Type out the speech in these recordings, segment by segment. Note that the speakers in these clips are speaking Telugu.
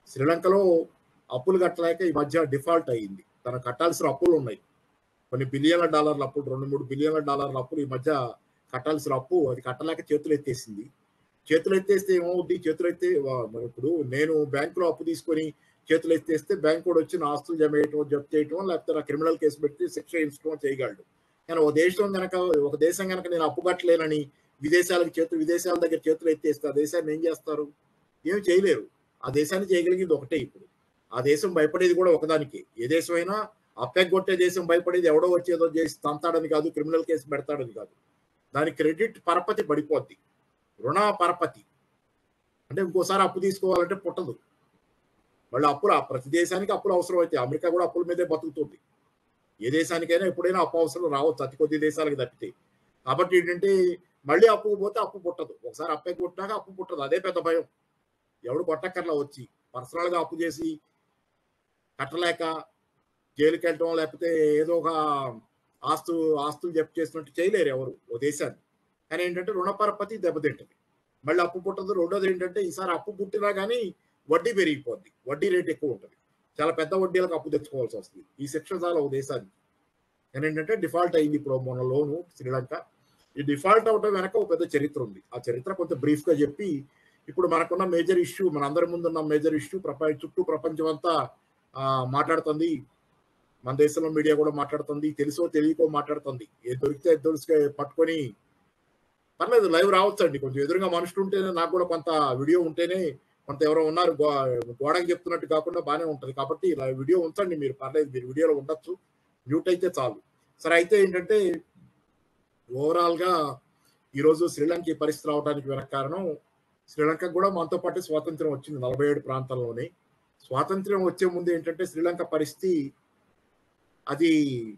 శ్రీలంకలో అప్పులు కట్టలేక ఈ మధ్య డిఫాల్ట్ అయ్యింది తన కట్టాల్సిన అప్పులు ఉన్నాయి కొన్ని బిలియన్ల డాలర్ల అప్పులు రెండు మూడు బిలియన్ల డాలర్ల అప్పులు ఈ మధ్య కట్టాల్సిన అప్పు అది కట్టలేక చేతులు ఎత్తేసింది చేతులు ఎత్తేస్తే ఏమవుద్ది చేతులు ఎత్తే వా- మరి ఇప్పుడు నేను బ్యాంకులో అప్పు తీసుకొని చేతులు ఎత్తేస్తే బ్యాంక్ కూడా వచ్చి నా ఆస్తులు జమ చేయటం జప్తు చేయటం లేకపోతే నా క్రిమినల్ కేసు పెట్టి శిక్ష విధించడం చేయగలడు కానీ ఒక దేశం కనుక ఒక దేశం కనుక నేను అప్పు కట్టలేనని విదేశాలకు చేతులు విదేశాల దగ్గర చేతులు ఎత్తేస్తే ఆ దేశాన్ని ఏం చేస్తారు ఏం చేయలేరు ఆ దేశాన్ని చేయగలిగింది ఒకటే ఇప్పుడు ఆ దేశం భయపడేది కూడా ఒకదానికి ఏ దేశమైనా అప్పెగొట్టే దేశం భయపడేది ఎవడో వచ్చేదో చేసి తంతాడని కాదు క్రిమినల్ కేసు పెడతాడని కాదు దాని క్రెడిట్ పరపతి పడిపోద్ది రుణ పరపతి అంటే ఇంకోసారి అప్పు తీసుకోవాలంటే పుట్టదు మళ్ళీ అప్పులు ఆ ప్రతి దేశానికి అప్పులు అవసరం అయితే అమెరికా కూడా అప్పుల మీదే బతుకుతుంది ఏ దేశానికైనా ఎప్పుడైనా అప్పు అవసరం రావచ్చు అతి కొద్ది దేశాలకు తప్పితే కాబట్టి ఏంటంటే మళ్ళీ అప్పు పోతే అప్పు పుట్టదు ఒకసారి అప్పే కొట్టినాక అప్పు పుట్టదు అదే పెద్ద భయం ఎవడు కొట్టక్కర్లా వచ్చి పర్సనల్ గా అప్పు చేసి కట్టలేక జైలుకి వెళ్ళటం లేకపోతే ఏదో ఒక ఆస్తు ఆస్తులు జప్తు చేసినట్టు చేయలేరు ఎవరు ఓ దేశాన్ని కానీ ఏంటంటే రుణ పరపతి దెబ్బతింటది మళ్ళీ అప్పు పుట్టదు రెండోది ఏంటంటే ఈసారి అప్పు పుట్టినా కానీ వడ్డీ పెరిగిపోద్ది వడ్డీ రేట్ ఎక్కువ ఉంటుంది చాలా పెద్ద వడ్డీలకు అప్పు తెచ్చుకోవాల్సి వస్తుంది ఈ శిక్ష చాలా ఒక దేశానికి కానీ ఏంటంటే డిఫాల్ట్ అయింది ఇప్పుడు మొన్న లోను శ్రీలంక ఈ డిఫాల్ట్ అవడం వెనక ఒక పెద్ద చరిత్ర ఉంది ఆ చరిత్ర కొంత బ్రీఫ్ గా చెప్పి ఇప్పుడు మనకున్న మేజర్ ఇష్యూ మన అందరి ముందున్న మేజర్ ఇష్యూ ప్రపంచ చుట్టూ ప్రపంచం అంతా ఆ, మాట్లాడుతుంది మన దేశంలో మీడియా కూడా మాట్లాడుతుంది తెలుసో తెలియకో మాట్లాడుతుంది ఏ దొరికితే అది దొరికితే పట్టుకొని పర్లేదు లైవ్ రావచ్చు అండి కొంచెం ఎదురుగా మనుషులు ఉంటేనే నాకు కూడా కొంత వీడియో ఉంటేనే కొంత ఎవరో ఉన్నారు గో- గోడకి చెప్తున్నట్టు కాకుండా బాగానే ఉంటది కాబట్టి ఇలా వీడియో ఉంచండి మీరు పర్లేదు మీరు వీడియోలో ఉండొచ్చు మ్యూట్ అయితే చాలు సరే అయితే ఏంటంటే ఓవరాల్ గా ఈరోజు శ్రీలంక ఈ పరిస్థితి రావడానికి వెనక కారణం శ్రీలంక కూడా మనతో పాటు స్వాతంత్రం వచ్చింది నలభై ఏడు ప్రాంతాల్లోనే స్వాతంత్రం వచ్చే ముందు ఏంటంటే శ్రీలంక పరిస్థితి అది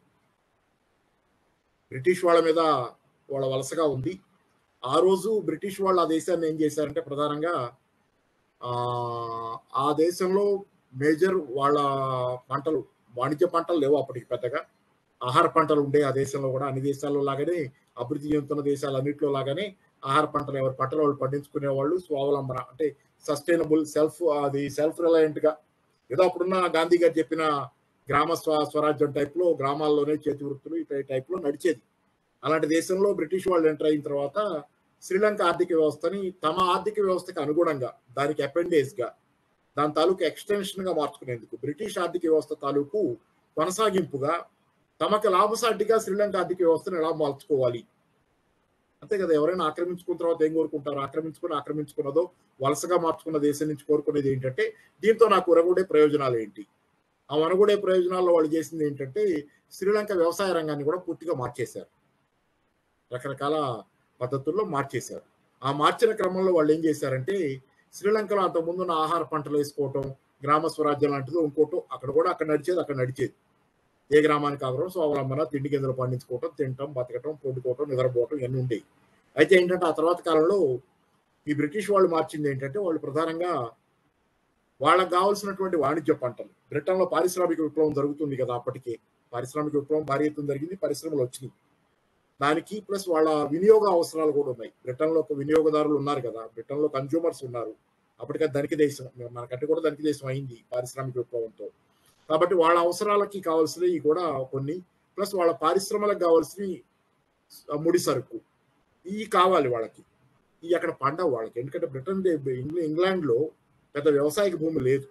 బ్రిటిష్ వాళ్ళ మీద వాళ్ళ వలసగా ఉంది ఆ రోజు బ్రిటిష్ వాళ్ళు ఆ దేశాన్ని ఏం చేశారంటే ప్రధానంగా ఆ ఆ దేశంలో మేజర్ వాళ్ళ పంటలు వాణిజ్య పంటలు లేవు అప్పటికి పెద్దగా ఆహార పంటలు ఉండే ఆ దేశంలో కూడా అన్ని దేశాల్లో లాగానే అభివృద్ధి చెందుతున్న దేశాలన్నింటిలో లాగానే ఆహార పంటలు ఎవరి పంటలు వాళ్ళు పండించుకునే వాళ్ళు స్వావలంబన అంటే సస్టైనబుల్ సెల్ఫ్ అది సెల్ఫ్ రిలయంట్ గా ఏదో అప్పుడున్న గాంధీ గారు చెప్పిన గ్రామ స్వ స్వరాజ్యం టైప్ లో గ్రామాల్లోనే చేతి వృత్తులు ఈ టైప్ లో నడిచేది అలాంటి దేశంలో బ్రిటిష్ వాళ్ళు ఎంటర్ అయిన తర్వాత శ్రీలంక ఆర్థిక వ్యవస్థని తమ ఆర్థిక వ్యవస్థకి అనుగుణంగా దానికి అపెండేజ్ గా దాని తాలూకు ఎక్స్టెన్షన్ గా మార్చుకునేందుకు బ్రిటిష్ ఆర్థిక వ్యవస్థ తాలూకు కొనసాగింపుగా తమకు లాభసాటిగా శ్రీలంక ఆర్థిక వ్యవస్థను ఎలా మార్చుకోవాలి అంతే కదా ఎవరైనా ఆక్రమించుకున్న తర్వాత ఏం కోరుకుంటారు ఆక్రమించుకుని ఆక్రమించుకున్నదో వలసగా మార్చుకున్న దేశం నుంచి కోరుకునేది ఏంటంటే దీంతో నాకు ఉరగొడే ప్రయోజనాలు ఏంటి ఆ వనగొడే ప్రయోజనాల్లో వాళ్ళు చేసింది ఏంటంటే శ్రీలంక వ్యవసాయ రంగాన్ని కూడా పూర్తిగా మార్చేశారు రకరకాల పద్ధతుల్లో మార్చేశారు ఆ మార్చిన క్రమంలో వాళ్ళు ఏం చేశారంటే శ్రీలంకలో అంతకుముందు ఉన్న ఆహార పంటలు వేసుకోవటం గ్రామ స్వరాజ్యం లాంటిదో ఇంకోటో అక్కడ కూడా అక్కడ నడిచేది అక్కడ నడిచేది ఏ గ్రామానికి ఆధారం స్వావలంబన తిండి గింజలు పండించుకోవటం తినటం బతకటం పొందుకోవటం నిద్రపోవటం ఇవన్నీ ఉండేవి అయితే ఏంటంటే ఆ తర్వాత కాలంలో ఈ బ్రిటిష్ వాళ్ళు మార్చింది ఏంటంటే వాళ్ళు ప్రధానంగా వాళ్ళకి కావాల్సినటువంటి వాణిజ్య పంటలు బ్రిటన్లో పారిశ్రామిక విప్లవం జరుగుతుంది కదా అప్పటికే పారిశ్రామిక విప్లవం భారీ ఎత్తున జరిగింది పరిశ్రమలు వచ్చినాయి దానికి ప్లస్ వాళ్ళ వినియోగ అవసరాలు కూడా ఉన్నాయి బ్రిటన్లో ఒక వినియోగదారులు ఉన్నారు కదా బ్రిటన్లో కన్జ్యూమర్స్ ఉన్నారు అప్పటికే ధనిక దేశం మనకంటే కూడా ధనిక దేశం అయింది పారిశ్రామిక విప్లవంతో కాబట్టి వాళ్ళ అవసరాలకి కావాల్సినవి కూడా కొన్ని ప్లస్ వాళ్ళ పారిశ్రమలకు కావాల్సినవి ముడి సరుకు ఇవి కావాలి వాళ్ళకి ఇవి అక్కడ పండవు వాళ్ళకి ఎందుకంటే బ్రిటన్ దే- ఇంగ్ల- ఇంగ్లాండ్ లో పెద్ద వ్యవసాయక భూమి లేదు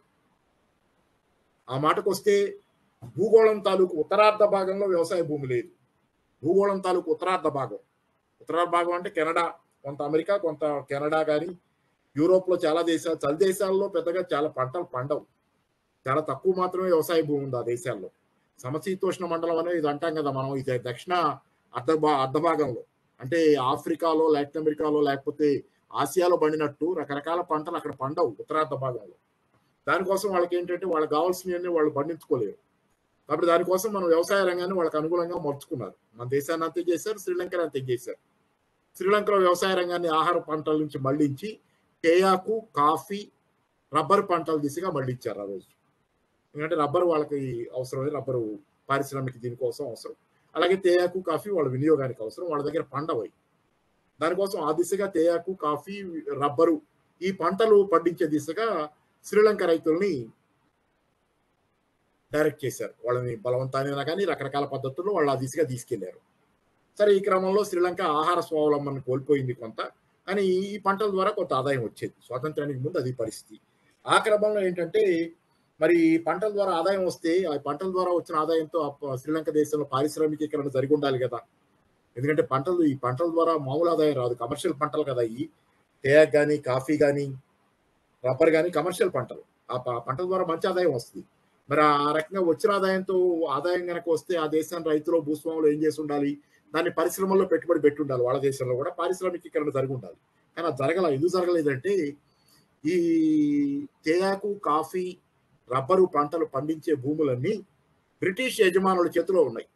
ఆ మాటకు వస్తే భూగోళం తాలూకు ఉత్తరార్ధ భాగంలో వ్యవసాయ భూమి లేదు భూగోళం తాలూకు ఉత్తరార్ధ భాగం ఉత్తరార్ధ భాగం అంటే కెనడా కొంత అమెరికా కొంత కెనడా కానీ యూరోప్ లో చాలా దేశాలు చలి దేశాల్లో పెద్దగా చాలా పంటలు పండవు చాలా తక్కువ మాత్రమే వ్యవసాయ భూమి ఉంది ఆ దేశాల్లో సమశీతోష్ణ మండలం అనేది ఇది అంటాం కదా మనం ఇది దక్షిణ అర్ధ భా అర్ధ భాగంలో అంటే ఆఫ్రికాలో లాటిన్ అమెరికాలో లేకపోతే ఆసియాలో పండినట్టు రకరకాల పంటలు అక్కడ పండవు ఉత్తరార్ధ భాగంలో దానికోసం వాళ్ళకి ఏంటంటే వాళ్ళకి కావాల్సినవన్నీ వాళ్ళు పండించుకోలేరు కాబట్టి దానికోసం మనం వ్యవసాయ రంగాన్ని వాళ్ళకి అనుకూలంగా మర్చుకున్నారు మన దేశాన్ని అంతే చేశారు శ్రీలంకని అంతే చేశారు శ్రీలంకలో వ్యవసాయ రంగాన్ని ఆహార పంటల నుంచి మళ్లించి తేయాకు కాఫీ రబ్బర్ పంటల దిశగా మళ్లించారు ఆ రోజు ఎందుకంటే రబ్బర్ వాళ్ళకి అవసరమే రబ్బరు పారిశ్రామిక దీనికోసం అవసరం అలాగే తేయాకు కాఫీ వాళ్ళ వినియోగానికి అవసరం వాళ్ళ దగ్గర పండవై దానికోసం ఆ దిశగా తేయాకు కాఫీ రబ్బరు ఈ పంటలు పండించే దిశగా శ్రీలంక రైతుల్ని డైరెక్ట్ చేశారు వాళ్ళని బలవంతానైనా కానీ రకరకాల పద్ధతుల్లో వాళ్ళు ఆ దిశగా తీసుకెళ్లారు సరే ఈ క్రమంలో శ్రీలంక ఆహార స్వావలంబన కోల్పోయింది కొంత కానీ ఈ పంటల ద్వారా కొంత ఆదాయం వచ్చేది స్వాతంత్రానికి ముందు అది పరిస్థితి ఆ క్రమంలో ఏంటంటే మరి పంటల ద్వారా ఆదాయం వస్తే ఆ పంటల ద్వారా వచ్చిన ఆదాయంతో శ్రీలంక దేశంలో పారిశ్రామికీకరణ జరిగి ఉండాలి కదా ఎందుకంటే పంటలు ఈ పంటల ద్వారా మామూలు ఆదాయం రాదు కమర్షియల్ పంటలు కదా ఈ తేయాక్ కానీ కాఫీ కానీ రబ్బర్ కానీ కమర్షియల్ పంటలు ఆ పంటల ద్వారా మంచి ఆదాయం వస్తుంది మరి ఆ రకంగా వచ్చిన ఆదాయంతో ఆదాయం కనుక వస్తే ఆ దేశాన్ని రైతులు భూస్వాములు ఏం చేసి ఉండాలి దాన్ని పరిశ్రమల్లో పెట్టుబడి పెట్టి ఉండాలి వాళ్ళ దేశంలో కూడా పారిశ్రామికీకరణ జరిగి ఉండాలి కానీ అది జరగల ఎందుకు జరగలేదంటే ఈ తేయాకు కాఫీ రబ్బరు పంటలు పండించే భూములన్నీ బ్రిటిష్ యజమానుల చేతిలో ఉన్నాయి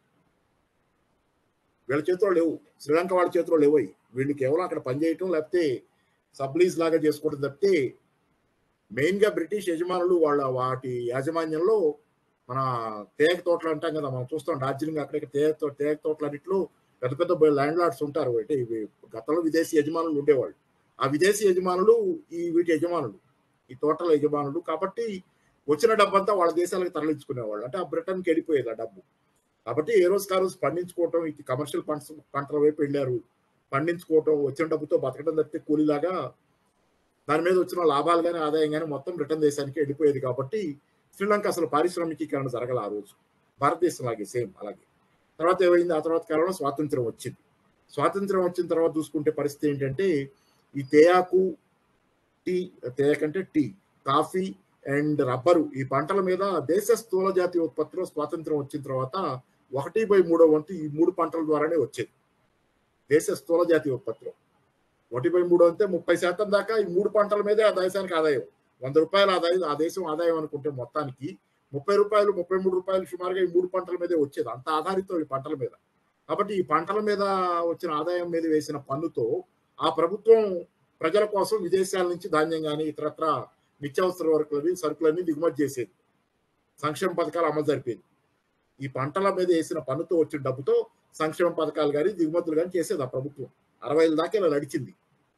వీళ్ళ చేతిలో లేవు శ్రీలంక వాళ్ళ చేతిలో లేవు వీళ్ళు కేవలం అక్కడ పనిచేయటం లేకపోతే సబ్లీజ్ లాగా చేసుకోవడం తప్పితే మెయిన్ గా బ్రిటిష్ యజమానులు వాళ్ళ వాటి యాజమాన్యంలో మన తేగ తోటలు అంటాం కదా మనం చూస్తాం డార్జిలింగ్ అక్కడికి తేగ తేగ తోటలు అన్నింటిలో పెద్ద పెద్ద ల్యాండ్ లార్డ్స్ ఉంటారు అంటే ఇవి గతంలో విదేశీ యజమానులు ఉండేవాళ్ళు ఆ విదేశీ యజమానులు ఈ వీటి యజమానులు ఈ తోటల యజమానులు కాబట్టి వచ్చిన డబ్బంతా వాళ్ళ దేశాలకు తరలించుకునేవాళ్ళు అంటే ఆ బ్రిటన్కి వెళ్ళిపోయేది ఆ డబ్బు కాబట్టి ఏ రోజు కా రోజు పండించుకోవటం ఇది కమర్షియల్ పంట పంటల వైపు వెళ్ళారు పండించుకోవటం వచ్చిన డబ్బుతో బతకడం తప్పితే కూలీలాగా దాని మీద వచ్చిన లాభాలు కానీ ఆదాయం కానీ మొత్తం బ్రిటన్ దేశానికి వెళ్ళిపోయేది కాబట్టి శ్రీలంక అసలు పారిశ్రామికీకరణ జరగల ఆ రోజు భారతదేశం లాగే సేమ్ అలాగే తర్వాత ఏమైంది ఆ తర్వాత కాలంలో స్వాతంత్రం వచ్చింది స్వాతంత్రం వచ్చిన తర్వాత చూసుకుంటే పరిస్థితి ఏంటంటే ఈ తేయాకు టీ తేయాకంటే టీ కాఫీ అండ్ రబ్బరు ఈ పంటల మీద దేశ స్థూల జాతీయ ఉత్పత్తిలో స్వాతంత్రం వచ్చిన తర్వాత ఒకటి బై మూడో వంతు ఈ మూడు పంటల ద్వారానే వచ్చేది దేశ స్థూల జాతీయ ఉత్పత్తిలో ఒకటి బై మూడు అంటే ముప్పై శాతం దాకా ఈ మూడు పంటల మీదే ఆ దేశానికి ఆదాయం వంద రూపాయల ఆదాయం ఆ దేశం ఆదాయం అనుకుంటే మొత్తానికి ముప్పై రూపాయలు ముప్పై మూడు రూపాయలు సుమారుగా ఈ మూడు పంటల మీదే వచ్చేది అంత ఆధారితం ఈ పంటల మీద కాబట్టి ఈ పంటల మీద వచ్చిన ఆదాయం మీద వేసిన పన్నుతో ఆ ప్రభుత్వం ప్రజల కోసం విదేశాల నుంచి ధాన్యం కానీ ఇతరత్ర నిత్యావసర వరకులని సరుకులన్నీ దిగుమతి చేసేది సంక్షేమ పథకాలు అమలు జరిపేది ఈ పంటల మీద వేసిన పన్నుతో వచ్చిన డబ్బుతో సంక్షేమ పథకాలు కానీ దిగుమతులు కానీ చేసేది ఆ ప్రభుత్వం అరవైల దాకా ఇలా నడిచింది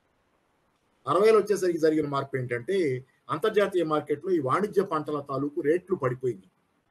అరవైలు వచ్చేసరికి జరిగిన మార్పు ఏంటంటే అంతర్జాతీయ మార్కెట్లో ఈ వాణిజ్య పంటల తాలూకు రేట్లు పడిపోయింది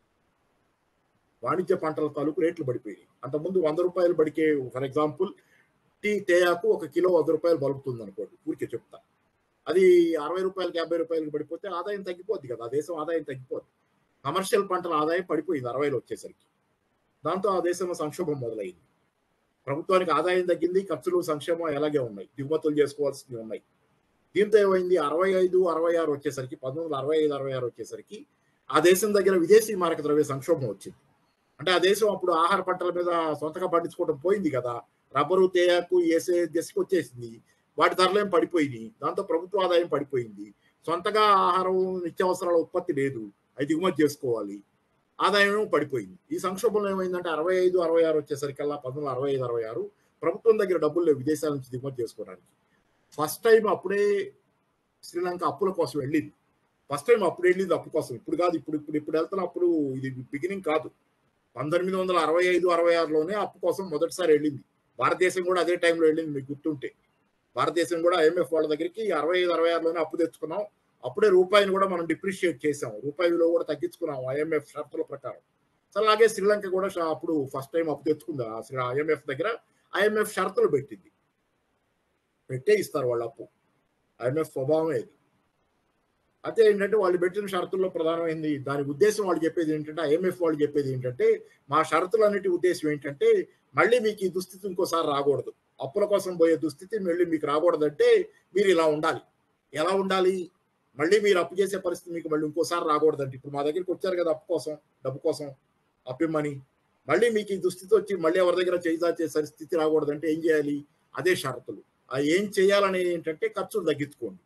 వాణిజ్య పంటల తాలూకు రేట్లు పడిపోయింది అంతకుముందు వంద రూపాయలు పడికే ఫర్ ఎగ్జాంపుల్ టీ తేయాకు ఒక కిలో వంద రూపాయలు బలుపుతుంది అనుకోండి ఊరికే చెప్తా అది అరవై రూపాయలకి యాభై రూపాయలకి పడిపోతే ఆదాయం తగ్గిపోద్ది కదా ఆ దేశం ఆదాయం తగ్గిపోద్ది కమర్షియల్ పంటల ఆదాయం పడిపోయింది అరవైలో వచ్చేసరికి దాంతో ఆ దేశంలో సంక్షోభం మొదలైంది ప్రభుత్వానికి ఆదాయం తగ్గింది ఖర్చులు సంక్షేమం ఎలాగే ఉన్నాయి దిగుమతులు చేసుకోవాల్సినవి ఉన్నాయి దీంతో ఏమైంది అరవై ఐదు అరవై ఆరు వచ్చేసరికి పంతొమ్మిది వందల అరవై ఐదు అరవై ఆరు వచ్చేసరికి ఆ దేశం దగ్గర విదేశీ మారక ద్రవ్య సంక్షోభం వచ్చింది అంటే ఆ దేశం అప్పుడు ఆహార పంటల మీద సొంతగా పండించుకోవడం పోయింది కదా రబ్బరు తేయాకు వేసే దశకు వచ్చేసింది వాటి ధరలేం పడిపోయినాయి దాంతో ప్రభుత్వ ఆదాయం పడిపోయింది సొంతగా ఆహారం నిత్యావసరాల ఉత్పత్తి లేదు అది దిగుమతి చేసుకోవాలి ఆదాయం పడిపోయింది ఈ సంక్షోభంలో ఏమైందంటే అరవై ఐదు అరవై ఆరు వచ్చేసరికల్లా పంతొమ్మిది అరవై ఐదు అరవై ఆరు ప్రభుత్వం దగ్గర డబ్బులు లేవు విదేశాల నుంచి దిగుమతి చేసుకోవడానికి ఫస్ట్ టైం అప్పుడే శ్రీలంక అప్పుల కోసం వెళ్ళింది ఫస్ట్ టైం అప్పుడు వెళ్ళింది అప్పు కోసం ఇప్పుడు కాదు ఇప్పుడు ఇప్పుడు ఇప్పుడు వెళ్తున్న అప్పుడు ఇది బిగినింగ్ కాదు పంతొమ్మిది వందల అరవై ఐదు అరవై ఆరులోనే అప్పు కోసం మొదటిసారి వెళ్ళింది భారతదేశం కూడా అదే టైంలో వెళ్ళింది మీకు గుర్తుంటే భారతదేశం కూడా ఐఎంఎఫ్ వాళ్ళ దగ్గరికి అరవై ఐదు అరవై ఆరులోనే అప్పు తెచ్చుకున్నాం అప్పుడే రూపాయిని కూడా మనం డిప్రిషియేట్ చేసాం రూపాయి విలువ కూడా తగ్గించుకున్నాం ఐఎంఎఫ్ షరతుల ప్రకారం సో అలాగే శ్రీలంక కూడా అప్పుడు ఫస్ట్ టైం అప్పు తెచ్చుకుంది ఐఎంఎఫ్ దగ్గర ఐఎంఎఫ్ షరతులు పెట్టింది పెట్టే ఇస్తారు వాళ్ళ అప్పు ఐఎంఎఫ్ స్వభావమే ఇది అయితే ఏంటంటే వాళ్ళు పెట్టిన షరతుల్లో ప్రధానమైంది దాని ఉద్దేశం వాళ్ళు చెప్పేది ఏంటంటే ఐఎంఎఫ్ వాళ్ళు చెప్పేది ఏంటంటే మా షరతులన్నిటి ఉద్దేశం ఏంటంటే మళ్ళీ మీకు ఈ దుస్థితి ఇంకోసారి రాకూడదు అప్పుల కోసం పోయే దుస్థితి మళ్ళీ మీకు రాకూడదంటే మీరు ఇలా ఉండాలి ఎలా ఉండాలి మళ్ళీ మీరు అప్పు చేసే పరిస్థితి మీకు మళ్ళీ ఇంకోసారి రాకూడదంటే ఇప్పుడు మా దగ్గరికి వచ్చారు కదా అప్పు కోసం డబ్బు కోసం అప్పిమ్మని మళ్ళీ మీకు ఈ దుస్థితి వచ్చి మళ్ళీ ఎవరి దగ్గర చేయి పరిస్థితి రాకూడదంటే ఏం చేయాలి అదే షరతులు ఆ ఏం చేయాలనేది ఏంటంటే ఖర్చులు తగ్గించుకోండి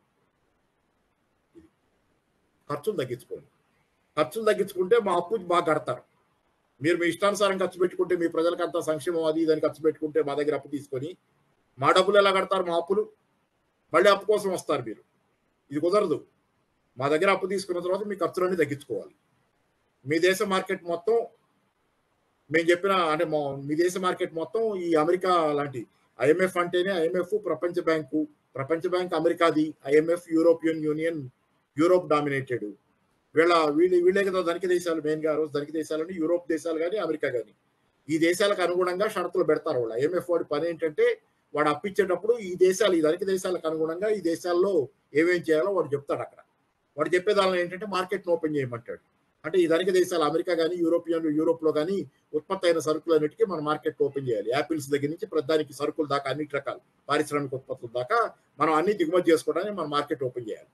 ఖర్చులు తగ్గించుకోండి ఖర్చులు తగ్గించుకుంటే మా అప్పు బాగా కడతారు మీరు మీ ఇష్టానుసారం ఖర్చు పెట్టుకుంటే మీ ప్రజలకంతా సంక్షేమం అది ఇదని ఖర్చు పెట్టుకుంటే మా దగ్గర అప్పు తీసుకొని మా డబ్బులు ఎలా కడతారు మా అప్పులు మళ్ళీ అప్పు కోసం వస్తారు మీరు ఇది కుదరదు మా దగ్గర అప్పు తీసుకున్న తర్వాత మీ ఖర్చులన్నీ తగ్గించుకోవాలి మీ దేశ మార్కెట్ మొత్తం మేము చెప్పిన అంటే మీ దేశ మార్కెట్ మొత్తం ఈ అమెరికా లాంటి ఐఎంఎఫ్ అంటేనే ఐఎంఎఫ్ ప్రపంచ బ్యాంకు ప్రపంచ బ్యాంక్ అమెరికాది IMF European Union Europe dominated వీళ్ళ వీళ్ళు వీళ్ళే కదా ధనిక దేశాలు మెయిన్గా ఆ రోజు ధనిక దేశాలని యూరోప్ దేశాలు కానీ అమెరికా కానీ ఈ దేశాలకు అనుగుణంగా షరతులు పెడతారు వాళ్ళు ఐఎంఎఫ్ వాడి పని ఏంటంటే వాడు అప్పించేటప్పుడు ఈ దేశాలు ఈ ధనిక దేశాలకు అనుగుణంగా ఈ దేశాల్లో ఏమేం చేయాలో వాడు చెప్తాడు అక్కడ వాడు చెప్పేదానిలో ఏంటంటే మార్కెట్ను ఓపెన్ చేయమంటాడు అంటే ఈ ధనిక దేశాలు అమెరికా కానీ యూరోపియన్ యూరోప్లో కానీ ఉత్పత్తి అయిన సరుకులన్నిటికీ మనం మార్కెట్ ఓపెన్ చేయాలి యాపిల్స్ దగ్గర నుంచి ప్రధానికి సరుకుల దాకా అన్నిటి రకాలు పారిశ్రామిక ఉత్పత్తుల దాకా మనం అన్ని దిగుమతి చేసుకోవడానికి మనం మార్కెట్ ఓపెన్ చేయాలి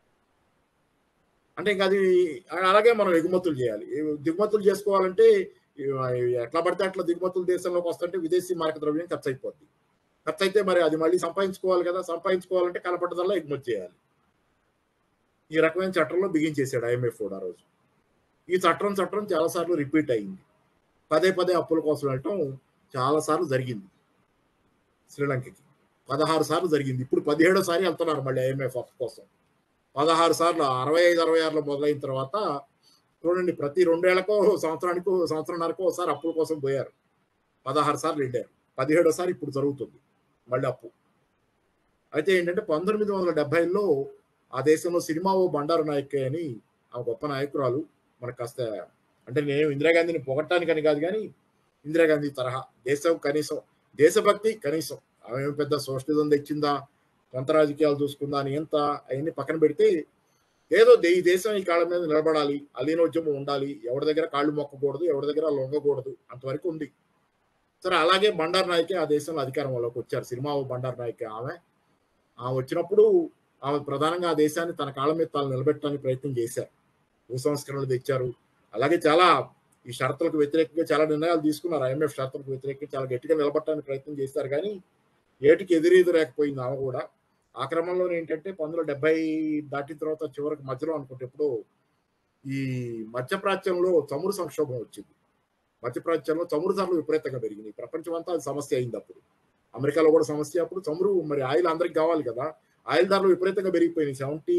అంటే ఇంకా అది అలాగే మనం ఎగుమతులు చేయాలి దిగుమతులు చేసుకోవాలంటే ఎట్లా పడితే అట్లా దిగుమతులు దేశంలోకి వస్తుంటే విదేశీ మార్క ద్రవ్యం ఖర్చు అయిపోద్ది ఖర్చు అయితే మరి అది మళ్ళీ సంపాదించుకోవాలి కదా సంపాదించుకోవాలంటే కనపడ్డదల్లా ఎగుమతి చేయాలి ఈ రకమైన చట్టంలో బిగించేశాడు ఐఎంఎఫ్ కూడా ఆ రోజు ఈ చట్టం చట్టం చాలాసార్లు రిపీట్ అయింది పదే పదే అప్పుల కోసం వెళ్ళటం చాలాసార్లు జరిగింది శ్రీలంకకి పదహారు సార్లు జరిగింది ఇప్పుడు పదిహేడోసారి వెళ్తున్నారు మళ్ళీ ఐఎంఎఫ్ అప్పు కోసం పదహారు సార్లు అరవై ఐదు అరవై ఆరులో మొదలైన తర్వాత చూడండి ప్రతి రెండేళ్లకో సంవత్సరానికో సంవత్సరంన్నరకో ఒకసారి అప్పుల కోసం పోయారు పదహారు సార్లు వెళ్ళారు పదిహేడోసారి ఇప్పుడు జరుగుతుంది మళ్ళీ అప్పు అయితే ఏంటంటే పంతొమ్మిది వందల డెబ్బైలో ఆ దేశంలో సినిమా ఓ బండారు నాయక్ అని ఆ గొప్ప నాయకురాలు మనకు కాస్త అంటే నేను ఇందిరాగాంధీని పొగట్టానికని కాదు కానీ ఇందిరాగాంధీ తరహా దేశం కనీసం దేశభక్తి కనీసం ఆమె పెద్ద సోషలిజం తెచ్చిందా సొంత రాజకీయాలు చూసుకుందా అని ఎంత అవన్నీ పక్కన పెడితే ఏదో ఈ దేశం ఈ కాళ్ళ మీద నిలబడాలి అలీనోద్యమం ఉండాలి ఎవరి దగ్గర కాళ్ళు మొక్కకూడదు ఎవరి దగ్గర లొంగకూడదు అంతవరకు ఉంది సరే అలాగే బండారు నాయకే ఆ దేశంలో అధికారంలోకి వచ్చారు సినిమా బండారు నాయకే ఆమె ఆమె వచ్చినప్పుడు ఆమె ప్రధానంగా ఆ దేశాన్ని తన కాళ్ళ మీద తాను నిలబెట్టడానికి ప్రయత్నం చేశారు భూ సంస్కరణలు తెచ్చారు అలాగే చాలా ఈ షరతులకు వ్యతిరేకంగా చాలా నిర్ణయాలు తీసుకున్నారు ఐఎంఎఫ్ షరతులకు వ్యతిరేకంగా చాలా గట్టిగా నిలబట్టడానికి ప్రయత్నం చేశారు కానీ ఏటికి ఎదురెదురేకపోయింది ఆమె కూడా ఆ క్రమంలో ఏంటంటే పంతొమ్మిది డెబ్బై దాటిన తర్వాత చివరికి మధ్యలో అనుకుంటే ఇప్పుడు ఈ మధ్యప్రాచ్యంలో చమురు సంక్షోభం వచ్చింది మధ్యప్రాచ్యంలో చమురు ధరలు విపరీతంగా పెరిగినాయి ప్రపంచం అంతా అది సమస్య అయింది అప్పుడు అమెరికాలో కూడా సమస్య అప్పుడు చమురు మరి ఆయిల్ అందరికి కావాలి కదా ఆయిల్ ధరలు విపరీతంగా పెరిగిపోయినాయి సెవెంటీ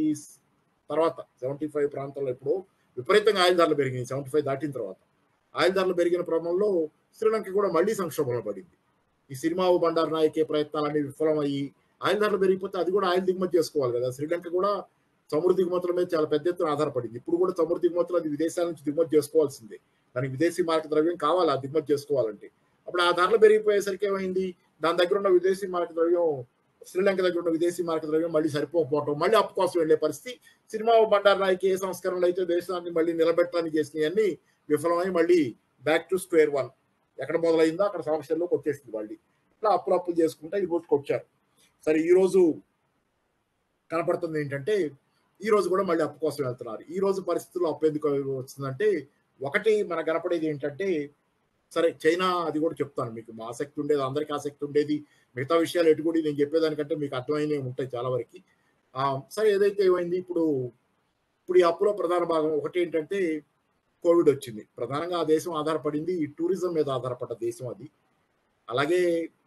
తర్వాత సెవెంటీ ఫైవ్ ప్రాంతంలో ఇప్పుడు విపరీతంగా ఆయిల్ ధరలు పెరిగినాయి సెవెంటీ ఫైవ్ దాటిన తర్వాత ఆయిల్ ధరలు పెరిగిన క్రమంలో శ్రీలంక కూడా మళ్ళీ సంక్షోభంలో పడింది ఈ సినిమా బండారు నాయకే ప్రయత్నాలన్నీ విఫలమయ్యి ఆయిల్ ధరలు పెరిగిపోతే అది కూడా ఆయిల్ దిగుమతి చేసుకోవాలి కదా శ్రీలంక కూడా చమురు దిగుమతుల మీద చాలా పెద్ద ఎత్తున ఆధారపడింది ఇప్పుడు కూడా చమురు దిగుమతులు అది విదేశాల నుంచి దిగుమతి చేసుకోవాల్సిందే దానికి విదేశీ మార్క ద్రవ్యం కావాలి ఆ దిగుమతి చేసుకోవాలంటే అప్పుడు ఆ ధరలు పెరిగిపోయేసరికి ఏమైంది దాని దగ్గర ఉన్న విదేశీ మార్క ద్రవ్యం శ్రీలంక దగ్గర ఉన్న విదేశీ మార్క ద్రవ్యం మళ్ళీ సరిపోకపోవటం మళ్ళీ అప్పు కోసం వెళ్లే పరిస్థితి సినిమా బండారు నాయకి ఏ సంస్కరణలు అయితే దేశాన్ని మళ్ళీ నిలబెట్టడానికి చేసినవన్నీ విఫలమై మళ్ళీ బ్యాక్ టు స్క్వేర్ వన్ ఎక్కడ మొదలైందో అక్కడ సమస్యల్లోకి వచ్చేసింది మళ్ళీ ఇట్లా అప్పులు అప్పులు చేసుకుంటే ఈ రోజుకి వచ్చారు సరే ఈ రోజు కనపడుతుంది ఏంటంటే ఈ రోజు కూడా మళ్ళీ అప్పు కోసం వెళ్తున్నారు ఈ రోజు పరిస్థితుల్లో అప్పు ఎందుకు వస్తుందంటే ఒకటి మన కనపడేది ఏంటంటే సరే చైనా అది కూడా చెప్తాను మీకు మా ఆసక్తి ఉండేది అందరికీ ఆసక్తి ఉండేది మిగతా విషయాలు ఎటు కూడా నేను చెప్పేదానికంటే మీకు అర్థమైనవి ఉంటాయి చాలా వరకు సరే ఏదైతే ఏమైంది ఇప్పుడు ఇప్పుడు ఈ అప్పులో ప్రధాన భాగం ఒకటి ఏంటంటే కోవిడ్ వచ్చింది ప్రధానంగా ఆ దేశం ఆధారపడింది ఈ టూరిజం మీద ఆధారపడ్డ దేశం అది అలాగే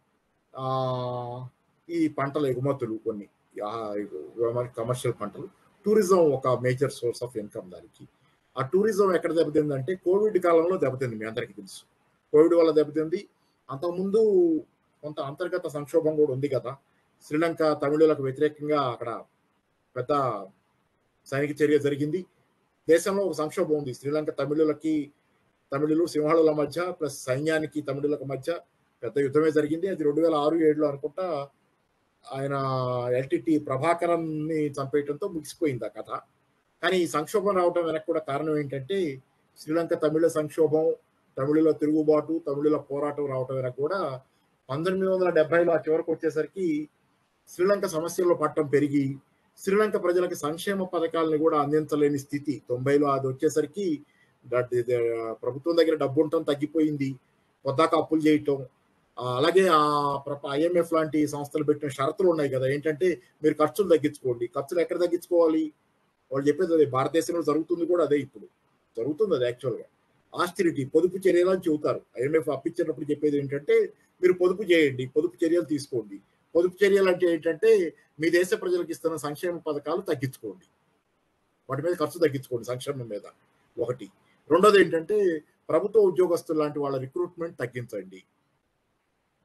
ఈ పంటల ఎగుమతులు కొన్ని కమర్షియల్ పంటలు టూరిజం ఒక మేజర్ సోర్స్ ఆఫ్ ఇన్కమ్ దానికి ఆ టూరిజం ఎక్కడ దెబ్బతిందంటే కోవిడ్ కాలంలో దెబ్బతింది మీ అందరికీ తెలుసు కోవిడ్ వల్ల దెబ్బతింది అంతకుముందు కొంత అంతర్గత సంక్షోభం కూడా ఉంది కదా శ్రీలంక తమిళులకు వ్యతిరేకంగా అక్కడ పెద్ద సైనిక చర్య జరిగింది దేశంలో ఒక సంక్షోభం ఉంది శ్రీలంక తమిళులకి తమిళులు సింహాళుల మధ్య ప్లస్ సైన్యానికి తమిళులకు మధ్య పెద్ద యుద్ధమే జరిగింది అది రెండు వేల ఆరు ఏడులో అనుకుంటా ఆయన ఎల్టిటి ప్రభాకరన్ని చంపేయడంతో ముగిసిపోయింది ఆ కథ కానీ ఈ సంక్షోభం రావడం వెనక కూడా కారణం ఏంటంటే శ్రీలంక తమిళ సంక్షోభం తమిళుల తిరుగుబాటు తమిళుల పోరాటం రావటం వెనక కూడా పంతొమ్మిది వందల డెబ్బైలో ఆ చివరికి వచ్చేసరికి శ్రీలంక సమస్యల్లో పట్టం పెరిగి శ్రీలంక ప్రజలకు సంక్షేమ పథకాలను కూడా అందించలేని స్థితి తొంభైలో అది వచ్చేసరికి ప్రభుత్వం దగ్గర డబ్బు ఉండటం తగ్గిపోయింది పొద్దాక అప్పులు చేయటం అలాగే ఆ ఐఎంఎఫ్ లాంటి సంస్థలు పెట్టిన షరతులు ఉన్నాయి కదా ఏంటంటే మీరు ఖర్చులు తగ్గించుకోండి ఖర్చులు ఎక్కడ తగ్గించుకోవాలి వాళ్ళు చెప్పేది అదే భారతదేశంలో జరుగుతుంది కూడా అదే ఇప్పుడు జరుగుతుంది అది యాక్చువల్గా ఆస్టిరిటీ పొదుపు చర్యలు అని చెబుతారు ఐఎంఎఫ్ అప్పించేటప్పుడు చెప్పేది ఏంటంటే మీరు పొదుపు చేయండి పొదుపు చర్యలు తీసుకోండి పొదుపు చర్యలు అంటే ఏంటంటే మీ దేశ ప్రజలకు ఇస్తున్న సంక్షేమ పథకాలు తగ్గించుకోండి వాటి మీద ఖర్చు తగ్గించుకోండి సంక్షేమం మీద ఒకటి రెండోది ఏంటంటే ప్రభుత్వ ఉద్యోగస్తులు లాంటి వాళ్ళ రిక్రూట్మెంట్ తగ్గించండి